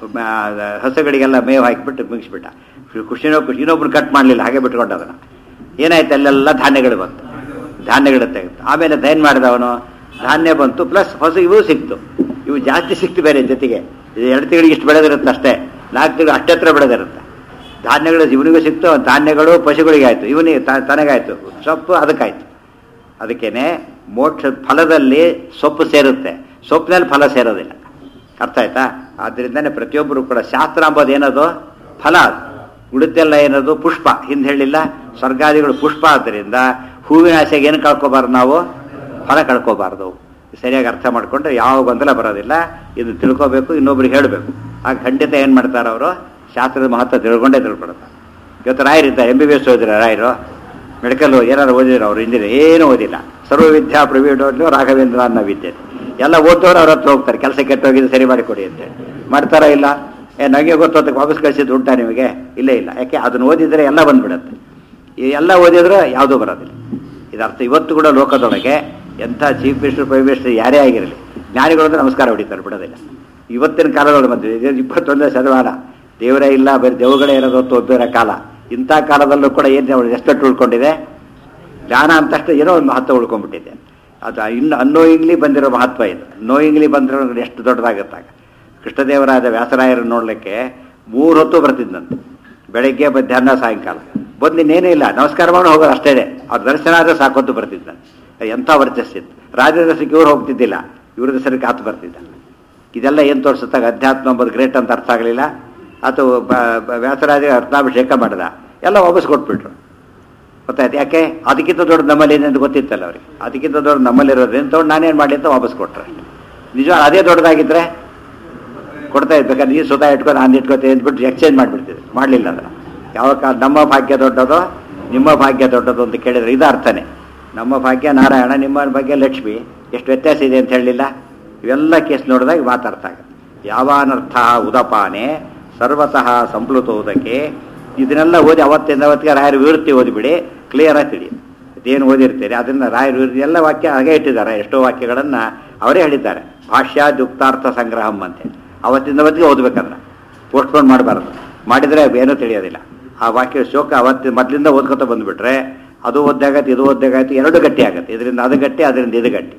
ಮ- ಹಸುಗಳಿಗೆಲ್ಲ ಮೇವು ಹಾಕಿಬಿಟ್ಟು ಮುಗಿಸ್ಬಿಟ್ಟ ಖುಷಿನೋ ಖುಷಿ ಇನ್ನೊಬ್ರು ಕಟ್ ಮಾಡಲಿಲ್ಲ ಹಾಗೆ ಬಿಟ್ಕೊಂಡ ಅದನ್ನ ಏನಾಯ್ತು ಅಲ್ಲೆಲ್ಲ ಧಾನ್ಯಗಳು ಬಂತು ಧಾನ್ಯಗಳು ತೆಗೆದು ಆಮೇಲೆ ಏನು ಮಾಡಿದ ಅವನು ಧಾನ್ಯ ಬಂತು ಪ್ಲಸ್ ಹೊಸ ಇವು ಸಿಕ್ತು ಇವು ಜಾಸ್ತಿ ಸಿಕ್ತು ಬೇರೆ ಜೊತೆಗೆ ಇದು ಎರಡು ತಿಂಗಳಿಗೆ ಇಷ್ಟು ಬೆಳೆದಿರುತ್ತೆ ಅಷ್ಟೇ ನಾಲ್ಕು ತಿಂಗಳು ಅಷ್ಟೆತ್ರ ಬೆಳೆದಿರುತ್ತೆ ಧಾನ್ಯಗಳು ಇವನಿಗೂ ಸಿಕ್ತು ಧಾನ್ಯಗಳು ಪಶುಗಳಿಗೆ ಆಯ್ತು ಇವನಿಗೆ ತ- ತನಗಾಯ್ತು ಸೊಪ್ಪು ಅದಕ್ಕಾಯ್ತು ಅದಕ್ಕೇನೆ ಮೋಕ್ಷ ಫಲದಲ್ಲಿ ಸೊಪ್ಪು ಸೇರುತ್ತೆ ಸೊಪ್ಪಿನಲ್ಲಿ ಫಲ ಸೇರೋದಿಲ್ಲ ಅರ್ಥ ಆಯ್ತಾ ಆದ್ದರಿಂದನೇ ಪ್ರತಿಯೊಬ್ಬರು ಕೂಡ ಶಾಸ್ತ್ರ ಅಂಬೋದು ಏನದು ಫಲ ಅದು ಉಳಿತೆಲ್ಲ ಏನದು ಪುಷ್ಪ ಹಿಂದೆ ಹೇಳಿಲ್ಲ ಸ್ವರ್ಗಾದಿಗಳು ಪುಷ್ಪ ಆದ್ದರಿಂದ ಹೂವಿನ ಆಸೆಗೆ ಏನು ಕಳ್ಕೊಬಾರ್ದು ನಾವು ಫಲ ಕಳ್ಕೊಬಾರ್ದು ಸರಿಯಾಗಿ ಅರ್ಥ ಮಾಡ್ಕೊಂಡ್ರೆ ಯಾವ ಗೊಂದಲ ಬರೋದಿಲ್ಲ ಇದು ತಿಳ್ಕೊಬೇಕು ಇನ್ನೊಬ್ರಿಗೆ ಹೇಳಬೇಕು ಆಗ ಖಂಡಿತ ಏನು ಮಾಡ್ತಾರೆ ಅವರು ಶಾಸ್ತ್ರದ ಮಹತ್ವ ತಿಳ್ಕೊಂಡೇ ತಿಳ್ಕೊಳ್ತಾರೆ ಇವತ್ತು ರಾಯರಿದ್ದಾರೆ ಎಂ ಬಿ ಬಿ ಎಸ್ ಓದಿರ ರಾಯರು ಮೆಡಿಕಲ್ ಏನಾರು ಓದಿದ್ರು ಅವರು ಇಂಜಿನಿಯರ್ ಏನು ಓದಿಲ್ಲ ಸರ್ವ ವಿದ್ಯಾ ಪ್ರವೀಣ್ ರಾಘವೇಂದ್ರ ಅನ್ನೋ ವಿದ್ಯೆ ಎಲ್ಲ ಓದೋರು ಅವ್ರ ಹತ್ರ ಹೋಗ್ತಾರೆ ಕೆಲಸ ಕೆಟ್ಟೋಗಿದೆ ಸರಿ ಮಾಡಿಕೊಡಿ ಅಂತೇಳಿ ಮಾಡ್ತಾರಾ ಇಲ್ಲ ಏ ನನಗೆ ಗೊತ್ತು ವಾಪಸ್ ಕಳಿಸಿದ್ದು ಉಂಟಾ ನಿಮಗೆ ಇಲ್ಲೇ ಇಲ್ಲ ಯಾಕೆ ಅದನ್ನ ಓದಿದ್ರೆ ಎಲ್ಲ ಬಂದ್ಬಿಡುತ್ತೆ ಈ ಎಲ್ಲ ಓದಿದ್ರೆ ಯಾವುದೂ ಬರೋದಿಲ್ಲ ಇದರ್ಥ ಇವತ್ತು ಕೂಡ ಲೋಕದೊಳಗೆ ಎಂಥ ಚೀಫ್ ಮಿನಿಸ್ಟರ್ ಪ್ರೈಮ್ ಮಿನಿಸ್ಟರ್ ಯಾರೇ ಆಗಿರಲಿ ಜ್ಞಾನಿಗಳು ಅಂದ್ರೆ ನಮಸ್ಕಾರ ಹೊಡಿತಾರೆ ಬಿಡೋದಿಲ್ಲ ಇವತ್ತಿನ ಕಾಲದೊಳಗೆ ಬಂದಿದೆ ಇದು ಇಪ್ಪತ್ತೊಂದನೇ ಶತಮಾನ ದೇವರೇ ಇಲ್ಲ ಬರೀ ದೇವುಗಳೇ ಇರೋದು ಹೊತ್ತು ಒಬ್ಬಿರೋ ಕಾಲ ಇಂಥ ಕಾಲದಲ್ಲೂ ಕೂಡ ಏನು ರೆಸ್ಪೆಕ್ಟ್ ಉಳ್ಕೊಂಡಿದೆ ಜ್ಞಾನ ಅಂತಷ್ಟು ಏನೋ ಒಂದು ಮಹತ್ವ ಉಳ್ಕೊಂಡ್ಬಿಟ್ಟಿದೆ ಅದು ಇನ್ನು ಅನ್ನೋಯಿಂಗ್ಲಿ ಬಂದಿರೋ ಮಹತ್ವ ಇದು ನೋಯಿಂಗ್ಲಿ ಬಂದಿರೋ ಎಷ್ಟು ದೊಡ್ಡದಾಗುತ್ತಾಗ ಕೃಷ್ಣದೇವರಾಜ ವ್ಯಾಸರಾಯರನ್ನು ನೋಡಲಿಕ್ಕೆ ಮೂರು ಹೊತ್ತು ಬರ್ತಿದ್ದಂತೆ ಬೆಳಗ್ಗೆ ಮಧ್ಯಾಹ್ನ ಸಾಯಂಕಾಲ ಬಂದು ಇನ್ನೇನೂ ಇಲ್ಲ ನಮಸ್ಕಾರ ಮಾಡಿ ಹೋಗೋದು ಅಷ್ಟೇ ಅವ್ರ ದರ್ಶನ ಆದರೆ ಸಾಕೊಂತು ಬರ್ತಿದ್ದಂತೆ ಎಂಥ ವರ್ಚಸ್ಸಿತ್ತು ರಾಜರ ದರ್ಶನಕ್ಕೆ ಇವ್ರು ಹೋಗ್ತಿದ್ದಿಲ್ಲ ಇವ್ರ ದರ್ಶನಕ್ಕೆ ಆತು ಬರ್ತಿದ್ದ ಇದೆಲ್ಲ ಏನು ತೋರಿಸುತ್ತಾಗ ಅಧ್ಯಾತ್ಮ ಎಂಬುದು ಗ್ರೇಟ್ ಅಂತ ಅರ್ಥ ಆಗಲಿಲ್ಲ ಅಥವಾ ಬ- ಬ- ವ್ಯಾಸರಾಜ ಅರ್ಥಾಭಿಷೇಕ ಮಾಡಿದ ಎಲ್ಲ ವಾಪಸ್ ಕೊಟ್ಬಿಟ್ರು ಗೊತ್ತಾಯ್ತು ಯಾಕೆ ಅದಕ್ಕಿಂತ ದೊಡ್ಡ ನಮ್ಮಲ್ಲಿ ಏನೆಂದು ಗೊತ್ತಿತ್ತಲ್ಲ ಅವ್ರಿಗೆ ಅದಕ್ಕಿಂತ ದೊಡ್ಡ ನಮ್ಮಲ್ಲಿ ಇರೋದ್ರಿಂದ ತಗೊಂಡು ನಾನೇನು ಮಾಡಲಿ ಅಂತ ವಾಪಸ್ ಕೊಟ್ರೆ ನಿಜ ಅದೇ ದೊಡ್ಡದಾಗಿದ್ರೆ ಕೊಡ್ತಾ ಇರ್ಬೇಕಾದ್ರೆ ನೀನು ಸ್ವತಃ ಇಟ್ಕೊಂಡು ನಾನು ಇಟ್ಕೊತೀನಿ ಅಂದ್ಬಿಟ್ಟು ಎಕ್ಸ್ಚೇಂಜ್ ಮಾಡಿಬಿಡ್ತಿದ್ದೆ ಮಾಡಲಿಲ್ಲ ಅಂದ್ರೆ ಯಾವ ಕಾಲ ನಮ್ಮ ಭಾಗ್ಯ ದೊಡ್ಡದೋ ನಿಮ್ಮ ಭಾಗ್ಯ ದೊಡ್ಡದು ಅಂತ ಕೇಳಿದ್ರೆ ಇದು ಅರ್ಥನೇ ನಮ್ಮ ಭಾಗ್ಯ ನಾರಾಯಣ ನಿಮ್ಮ ಭಾಗ್ಯ ಲಕ್ಷ್ಮಿ ಎಷ್ಟು ವ್ಯತ್ಯಾಸ ಇದೆ ಅಂತ ಹೇಳಲಿಲ್ಲ ಇವೆಲ್ಲ ಕೇಸ್ ನೋಡಿದಾಗ ಮಾತಾಡ್ತ ಆಗುತ್ತೆ ಯಾವಾನರ್ಥ ಉದಪಾನೆ ಸರ್ವತಃ ಸಂಪ್ಲುತೋದಕ್ಕೆ ಇದನ್ನೆಲ್ಲ ಓದಿ ಅವತ್ತಿಂದ ಅವತ್ತಿಗೆ ರಾಯರ ವಿವೃತ್ತಿ ಓದಿಬಿಡಿ ಕ್ಲಿಯರ್ ಆಗಿ ತಿಳಿಯುತ್ತೆ ಇದೇನು ಓದಿರ್ತೀರಿ ಅದನ್ನ ರಾಯರ ವಿವೃತ್ತಿ ಎಲ್ಲ ವಾಕ್ಯ ಹಾಗೆ ಇಟ್ಟಿದ್ದಾರೆ ಎಷ್ಟೋ ವಾಕ್ಯಗಳನ್ನು ಅವರೇ ಹೇಳಿದ್ದಾರೆ ಭಾಷ್ಯಾದುಕ್ತಾರ್ಥ ಸಂಗ್ರಹಂ ಅಂತೇಳಿ ಅವತ್ತಿಂದ ಅವತ್ತಿಗೆ ಓದ್ಬೇಕಂದ್ರೆ ಪೋಸ್ಟ್ಪೋನ್ ಮಾಡಬಾರ್ದು ಮಾಡಿದರೆ ಏನೂ ತಿಳಿಯೋದಿಲ್ಲ ಆ ವಾಕ್ಯ ಶೋಕ ಅವತ್ತು ಮೊದಲಿಂದ ಓದ್ಕೊತ ಬಂದುಬಿಟ್ರೆ ಅದು ಓದ್ದಾಗತ್ತೆ ಇದು ಓದ್ದಾಗತ್ತೆ ಎರಡು ಗಟ್ಟಿ ಆಗುತ್ತೆ ಇದರಿಂದ ಅದು ಗಟ್ಟಿ ಅದರಿಂದ ಇದು ಗಟ್ಟಿ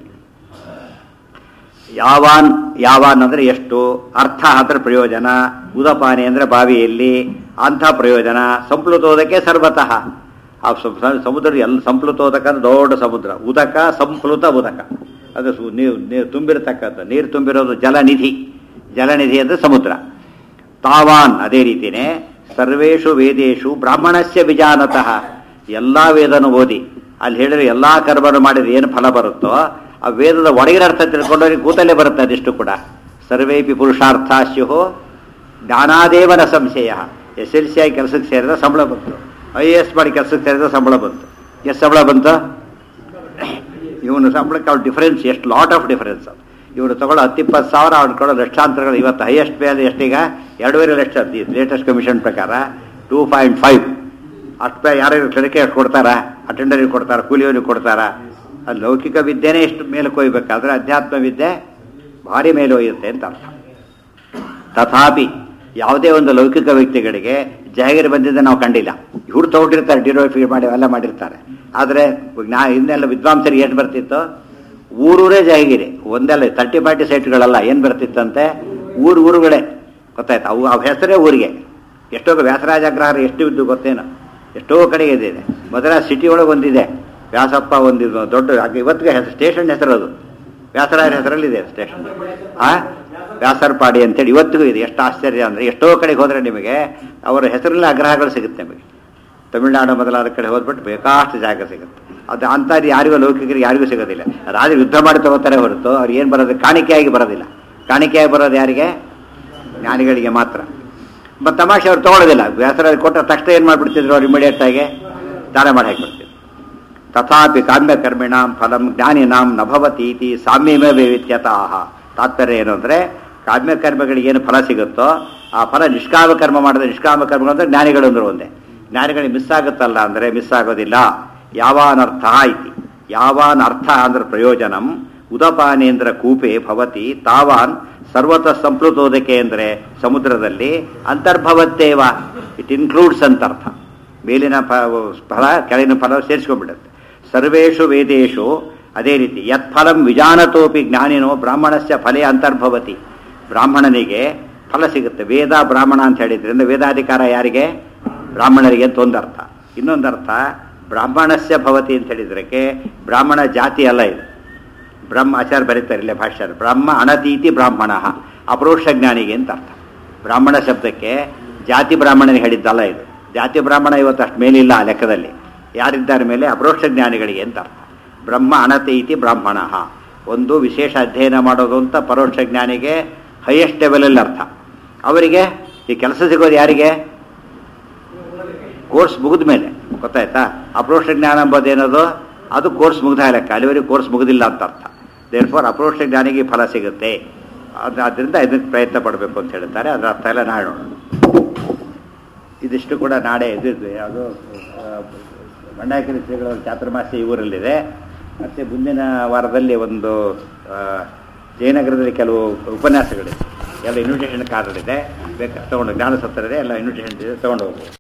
ಯಾವಾನ್ ಯಾವಾನ್ ಅಂದ್ರೆ ಎಷ್ಟು ಅರ್ಥ ಅಂದ್ರೆ ಪ್ರಯೋಜನ ಉದಪಾನಿ ಅಂದ್ರೆ ಬಾವಿಯಲ್ಲಿ ಅಂಥ ಪ್ರಯೋಜನ ಸಂಪ್ಲುತೋದಕ್ಕೆ ಸರ್ವತಃ ಆ ಸಂ- ಸ- ಸಮುದ್ರ ಎಲ್ಲ ಸಂಪ್ಲುತೋದಕ ಅಂದ್ರೆ ದೊಡ್ಡ ಸಮುದ್ರ ಉದಕ ಸಂಪ್ಲುತ ಉದಕ ಅದು ಸು- ನೀರು ನೀರು ತುಂಬಿರತಕ್ಕಂಥ ನೀರು ತುಂಬಿರೋದು ಜಲನಿಧಿ ಜಲನಿಧಿ ಅಂದ್ರೆ ಸಮುದ್ರ ತಾವಾನ್ ಅದೇ ರೀತಿನೇ ಸರ್ವೇಷು ವೇದೇಶು ಬ್ರಾಹ್ಮಣಸ್ಯ ವಿಜಾನತಃ ಎಲ್ಲಾ ವೇದನು ಓದಿ ಅಲ್ಲಿ ಹೇಳಿದ್ರೆ ಎಲ್ಲಾ ಕರ್ಮನು ಮಾಡಿದ್ರೆ ಏನು ಫಲ ಬರುತ್ತೋ ಆ ವೇದದ ಒಳಗಿನ ಅರ್ಥ ತಿಳ್ಕೊಂಡವ್ರಿಗೆ ಕೂತಲ್ಲೇ ಬರುತ್ತೆ ಅದಿಷ್ಟು ಕೂಡ ಸರ್ವೇಪಿ ಪುರುಷಾರ್ಥ ಸ್ಯುಹೋ ಜ್ಞಾನಾದೇವನ ಸಂಶಯ ಎಸ್ ಎಲ್ ಸಿ ಆಗಿ ಕೆಲಸಕ್ಕೆ ಸೇರಿದ ಸಂಬಳ ಬಂತು ಐ ಎ ಎಸ್ ಮಾಡಿ ಕೆಲಸಕ್ಕೆ ಸೇರಿದ ಸಂಬಳ ಬಂತು ಎಷ್ಟು ಸಂಬಳ ಬಂತು ಇವನು ಸಂಬಳಕ್ಕೆ ಅವ್ರ ಡಿಫರೆನ್ಸ್ ಎಷ್ಟು ಲಾಟ್ ಆಫ್ ಡಿಫರೆನ್ಸ್ ಇವರು ತಗೊಳ್ಳೋ ಹತ್ತಿಪ್ಪತ್ತು ಸಾವಿರ ಅವ್ನು ಕೊಡೋ ಲಕ್ಷಾಂತರಗಳು ಇವತ್ತು ಹೈಯೆಸ್ಟ್ ಪೇ ಅಂದ್ರೆ ಎಷ್ಟೀಗ ಎರಡೂವರೆ ಲಕ್ಷ ಲೇಟೆಸ್ಟ್ ಕಮಿಷನ್ ಪ್ರಕಾರ ಟೂ ಪಾಯಿಂಟ್ ಫೈವ್ ಅಷ್ಟು ಪೇ ಯಾರ್ಯಾರು ಕ್ಲರಿಕೆ ಕೊಡ್ತಾರಾ ಅಟೆಂಡರಿಗೆ ಕೊಡ್ತಾರ ಕೂಲಿಯವರಿಗೆ ಕೊಡ್ತಾರ ಅದು ಲೌಕಿಕ ವಿದ್ಯೆನೇ ಎಷ್ಟು ಮೇಲೆ ಕೊಯ್ಬೇಕಾದ್ರೆ ಅಧ್ಯಾತ್ಮ ವಿದ್ಯೆ ಭಾರಿ ಮೇಲೆ ಒಯ್ಯುತ್ತೆ ಅಂತ ಅರ್ಥ ತಥಾಪಿ ಯಾವುದೇ ಒಂದು ಲೌಕಿಕ ವ್ಯಕ್ತಿಗಳಿಗೆ ಜಾಗೀರು ಬಂದಿದ್ದ ನಾವು ಕಂಡಿಲ್ಲ ಇವ್ರು ತಗೊಂಡಿರ್ತಾರೆ ಡಿರೋಫಿ ಮಾಡಿ ಎಲ್ಲ ಮಾಡಿರ್ತಾರೆ ಆದರೆ ನಾ ಇನ್ನೆಲ್ಲ ವಿದ್ವಾಂಸರಿಗೆ ಏನು ಬರ್ತಿತ್ತು ಊರೂರೇ ಜಾಗೀರಿ ಒಂದೆಲ್ಲ ತರ್ಟಿ ಫಾರ್ಟಿ ಸೈಟ್ಗಳಲ್ಲ ಏನು ಬರ್ತಿತ್ತಂತೆ ಊರು ಊರುಗಳೇ ಗೊತ್ತಾಯ್ತು ಅವು ಅವು ಹೆಸರೇ ಊರಿಗೆ ಎಷ್ಟೋ ವ್ಯಾಸರಾಜಾಗ್ರಹಾರ ಎಷ್ಟು ಇದ್ದು ಗೊತ್ತೇನು ಎಷ್ಟೋ ಕಡೆಗೆ ಇದೆ ಮದ್ರಾಸ್ ಸಿಟಿ ಒಳಗೆ ಒಂದಿದೆ ವ್ಯಾಸಪ್ಪ ಒಂದು ದೊಡ್ಡ ಆಗ ಇವತ್ತಿಗೆ ಹೆಸರು ಸ್ಟೇಷನ್ ಹೆಸರು ಅದು ವ್ಯಾಸರಾಯರ ಹೆಸರಲ್ಲಿದೆ ಸ್ಟೇಷನ್ ಆ ವ್ಯಾಸರ್ಪಾಡಿ ಅಂತೇಳಿ ಇವತ್ತಿಗೂ ಇದೆ ಎಷ್ಟು ಆಶ್ಚರ್ಯ ಅಂದರೆ ಎಷ್ಟೋ ಕಡೆಗೆ ಹೋದರೆ ನಿಮಗೆ ಅವರ ಹೆಸರಲ್ಲಿ ಆಗ್ರಹಗಳು ಸಿಗುತ್ತೆ ನಿಮಗೆ ತಮಿಳುನಾಡು ಮೊದಲಾದ ಕಡೆ ಹೋದ್ಬಿಟ್ಟು ಬೇಕಾಷ್ಟು ಜಾಗ ಸಿಗುತ್ತೆ ಅದು ಅಂಥದ್ದು ಯಾರಿಗೂ ಲೌಕಿಕರಿಗೆ ಯಾರಿಗೂ ಸಿಗೋದಿಲ್ಲ ರಾಜರು ಯುದ್ಧ ಮಾಡಿ ತಗೋತಾರೆ ಹೊರತು ಅವ್ರು ಏನು ಬರೋದು ಕಾಣಿಕೆಯಾಗಿ ಬರೋದಿಲ್ಲ ಕಾಣಿಕೆಯಾಗಿ ಬರೋದು ಯಾರಿಗೆ ಜ್ಞಾನಿಗಳಿಗೆ ಮಾತ್ರ ಮತ್ತು ತಮಾಷೆ ಅವ್ರು ತೊಗೊಳೋದಿಲ್ಲ ವ್ಯಾಸರ ಕೊಟ್ಟ ತಕ್ಷಣ ಏನು ಮಾಡಿಬಿಡ್ತಿದ್ರು ಅವ್ರು ಇಮಿಡಿಯೇಟ್ ಆಗಿ ದಾನ ಮಾಡಿ ಹಾಕಿಬಿಡ್ತಿದ್ರು ತಥಾಪಿ ಕಾಮ್ಯಕರ್ಮಿಣಾಂ ಫಲಂ ಜ್ಞಾನಿನಾಂ ನಭವತಿ ಇತಿ ಸಾಮ್ಯಮೇ ವೈವಿಧ್ಯತಃ ತಾತ್ಪರ್ಯ ಏನು ಅಂದರೆ ಕಾಮ್ಯಕರ್ಮಗಳಿಗೆ ಏನು ಫಲ ಸಿಗುತ್ತೋ ಆ ಫಲ ನಿಷ್ಕಾಮ ಕರ್ಮ ಮಾಡಿದ್ರೆ ನಿಷ್ಕಾಮ ಕರ್ಮ ಅಂದರೆ ಜ್ಞಾನಿಗಳು ಅಂದ್ರೆ ಒಂದೇ ಜ್ಞಾನಿಗಳಿಗೆ ಮಿಸ್ ಆಗುತ್ತಲ್ಲ ಅಂದರೆ ಮಿಸ್ ಆಗೋದಿಲ್ಲ ಯಾವಾನರ್ಥ ಇತಿ ಯಾವಾನ್ ಅರ್ಥ ಅಂದ್ರೆ ಪ್ರಯೋಜನಂ ಉದಪಾನೇಂದ್ರ ಕೂಪೆ ಭವತಿ ತಾವಾನ್ ಸರ್ವತ ಸಂಪ್ಲುತೋದಕ್ಕೆ ಅಂದರೆ ಸಮುದ್ರದಲ್ಲಿ ಅಂತರ್ಭವತ್ತೇವ ಇಟ್ ಇನ್ಕ್ಲೂಡ್ಸ್ ಅಂತ ಅರ್ಥ ಮೇಲಿನ ಪ- ಫಲ ಕೆಳಗಿನ ಫಲ ಸೇರಿಸ್ಕೊಂಡ್ಬಿಡುತ್ತೆ ಸರ್ವೇಷು ವೇದೇಶು ಅದೇ ರೀತಿ ಯತ್ಫಲಂ ವಿಜಾನತೋಪಿ ಜ್ಞಾನಿನೋ ಬ್ರಾಹ್ಮಣಸ್ಯ ಫಲೇ ಅಂತರ್ಭವತಿ ಬ್ರಾಹ್ಮಣನಿಗೆ ಫಲ ಸಿಗುತ್ತೆ ವೇದ ಬ್ರಾಹ್ಮಣ ಅಂತ ಹೇಳಿದ್ರಿಂದ ವೇದಾಧಿಕಾರ ಯಾರಿಗೆ ಬ್ರಾಹ್ಮಣರಿಗೆ ಅಂತ ಒಂದರ್ಥ ಇನ್ನೊಂದರ್ಥ ಬ್ರಾಹ್ಮಣಸ್ಯ ಭವತಿ ಅಂತ ಹೇಳಿದ್ರಕ್ಕೆ ಬ್ರಾಹ್ಮಣ ಜಾತಿ ಅಲ್ಲ ಇದು ಬ್ರಹ್ಮ ಆಚಾರ ಬರೀತಾರೆ ಇಲ್ಲೇ ಭಾಷ್ಯ ಬ್ರಹ್ಮ ಅಣತೀತಿ ಬ್ರಾಹ್ಮಣ ಅಪರೋಕ್ಷ ಜ್ಞಾನಿಗೆ ಅಂತ ಅರ್ಥ ಬ್ರಾಹ್ಮಣ ಶಬ್ದಕ್ಕೆ ಜಾತಿ ಬ್ರಾಹ್ಮಣನಿಗೆ ಹೇಳಿದ್ದಲ್ಲ ಇದು ಜಾತಿ ಬ್ರಾಹ್ಮಣ ಇವತ್ತು ಅಷ್ಟು ಮೇಲಿಲ್ಲ ಆ ಲೆಕ್ಕದಲ್ಲಿ ಯಾರಿದ್ದಾರೆ ಮೇಲೆ ಅಪರೋಕ್ಷ ಜ್ಞಾನಿಗಳಿಗೆ ಅಂತ ಅರ್ಥ ಬ್ರಹ್ಮ ಅಣತೀತಿ ಬ್ರಾಹ್ಮಣ ಒಂದು ವಿಶೇಷ ಅಧ್ಯಯನ ಮಾಡೋದು ಅಂತ ಪರೋಕ್ಷ ಜ್ಞಾನಿಗೆ ಹೈಯೆಸ್ಟ್ ಲೆವೆಲಲ್ಲಿ ಅರ್ಥ ಅವರಿಗೆ ಈ ಕೆಲಸ ಸಿಗೋದು ಯಾರಿಗೆ ಕೋರ್ಸ್ ಮುಗಿದ ಮೇಲೆ ಗೊತ್ತಾಯ್ತಾ ಅಪ್ರೋಕ್ಷ ಜ್ಞಾನ ಎಂಬುದೇನದು ಅದು ಕೋರ್ಸ್ ಮುಗ್ದ ಲೆಕ್ಕ ಅಲ್ಲಿವರೆಗೆ ಕೋರ್ಸ್ ಮುಗಿದಿಲ್ಲ ಅಂತ ಅರ್ಥ ದೇರ್ ಫಾರ್ ಅಪ್ರೋಕ್ಷ ಜ್ಞಾನಿಗೆ ಫಲ ಸಿಗುತ್ತೆ ಅದು ಅದರಿಂದ ಇದಕ್ಕೆ ಪ್ರಯತ್ನ ಪಡಬೇಕು ಅಂತ ಹೇಳ್ತಾರೆ ಅದರ ಅರ್ಥ ಎಲ್ಲ ನಾಳೆ ನೋಡೋಣ ಇದಿಷ್ಟು ಕೂಡ ನಾಳೆ ಇದು ಯಾವುದು ಮಂಡಾಕಿರಿ ಶ್ರೀಗಳ ಚಾತುರ್ಮಾಸ್ಯ ಈ ಊರಲ್ಲಿದೆ ಮತ್ತು ಮುಂದಿನ ವಾರದಲ್ಲಿ ಒಂದು ಆ, ಜಯನಗರದಲ್ಲಿ ಕೆಲವು ಉಪನ್ಯಾಸಗಳಿದೆ ಎಲ್ಲ ಇನ್ವಿಟೇಷನ್ ಕಾರ್ಡ್ ಇದೆ ಬೇಕಾದ್ರೆ ತೊಗೊಂಡು ಜ್ಞಾನ ಸತ್ತರಿದೆ ಎಲ್ಲ ಇನ್ವಿಟೇಷನ್ ಇದೆ ತೊಗೊಂಡು ಹೋಗ್ಬೋದು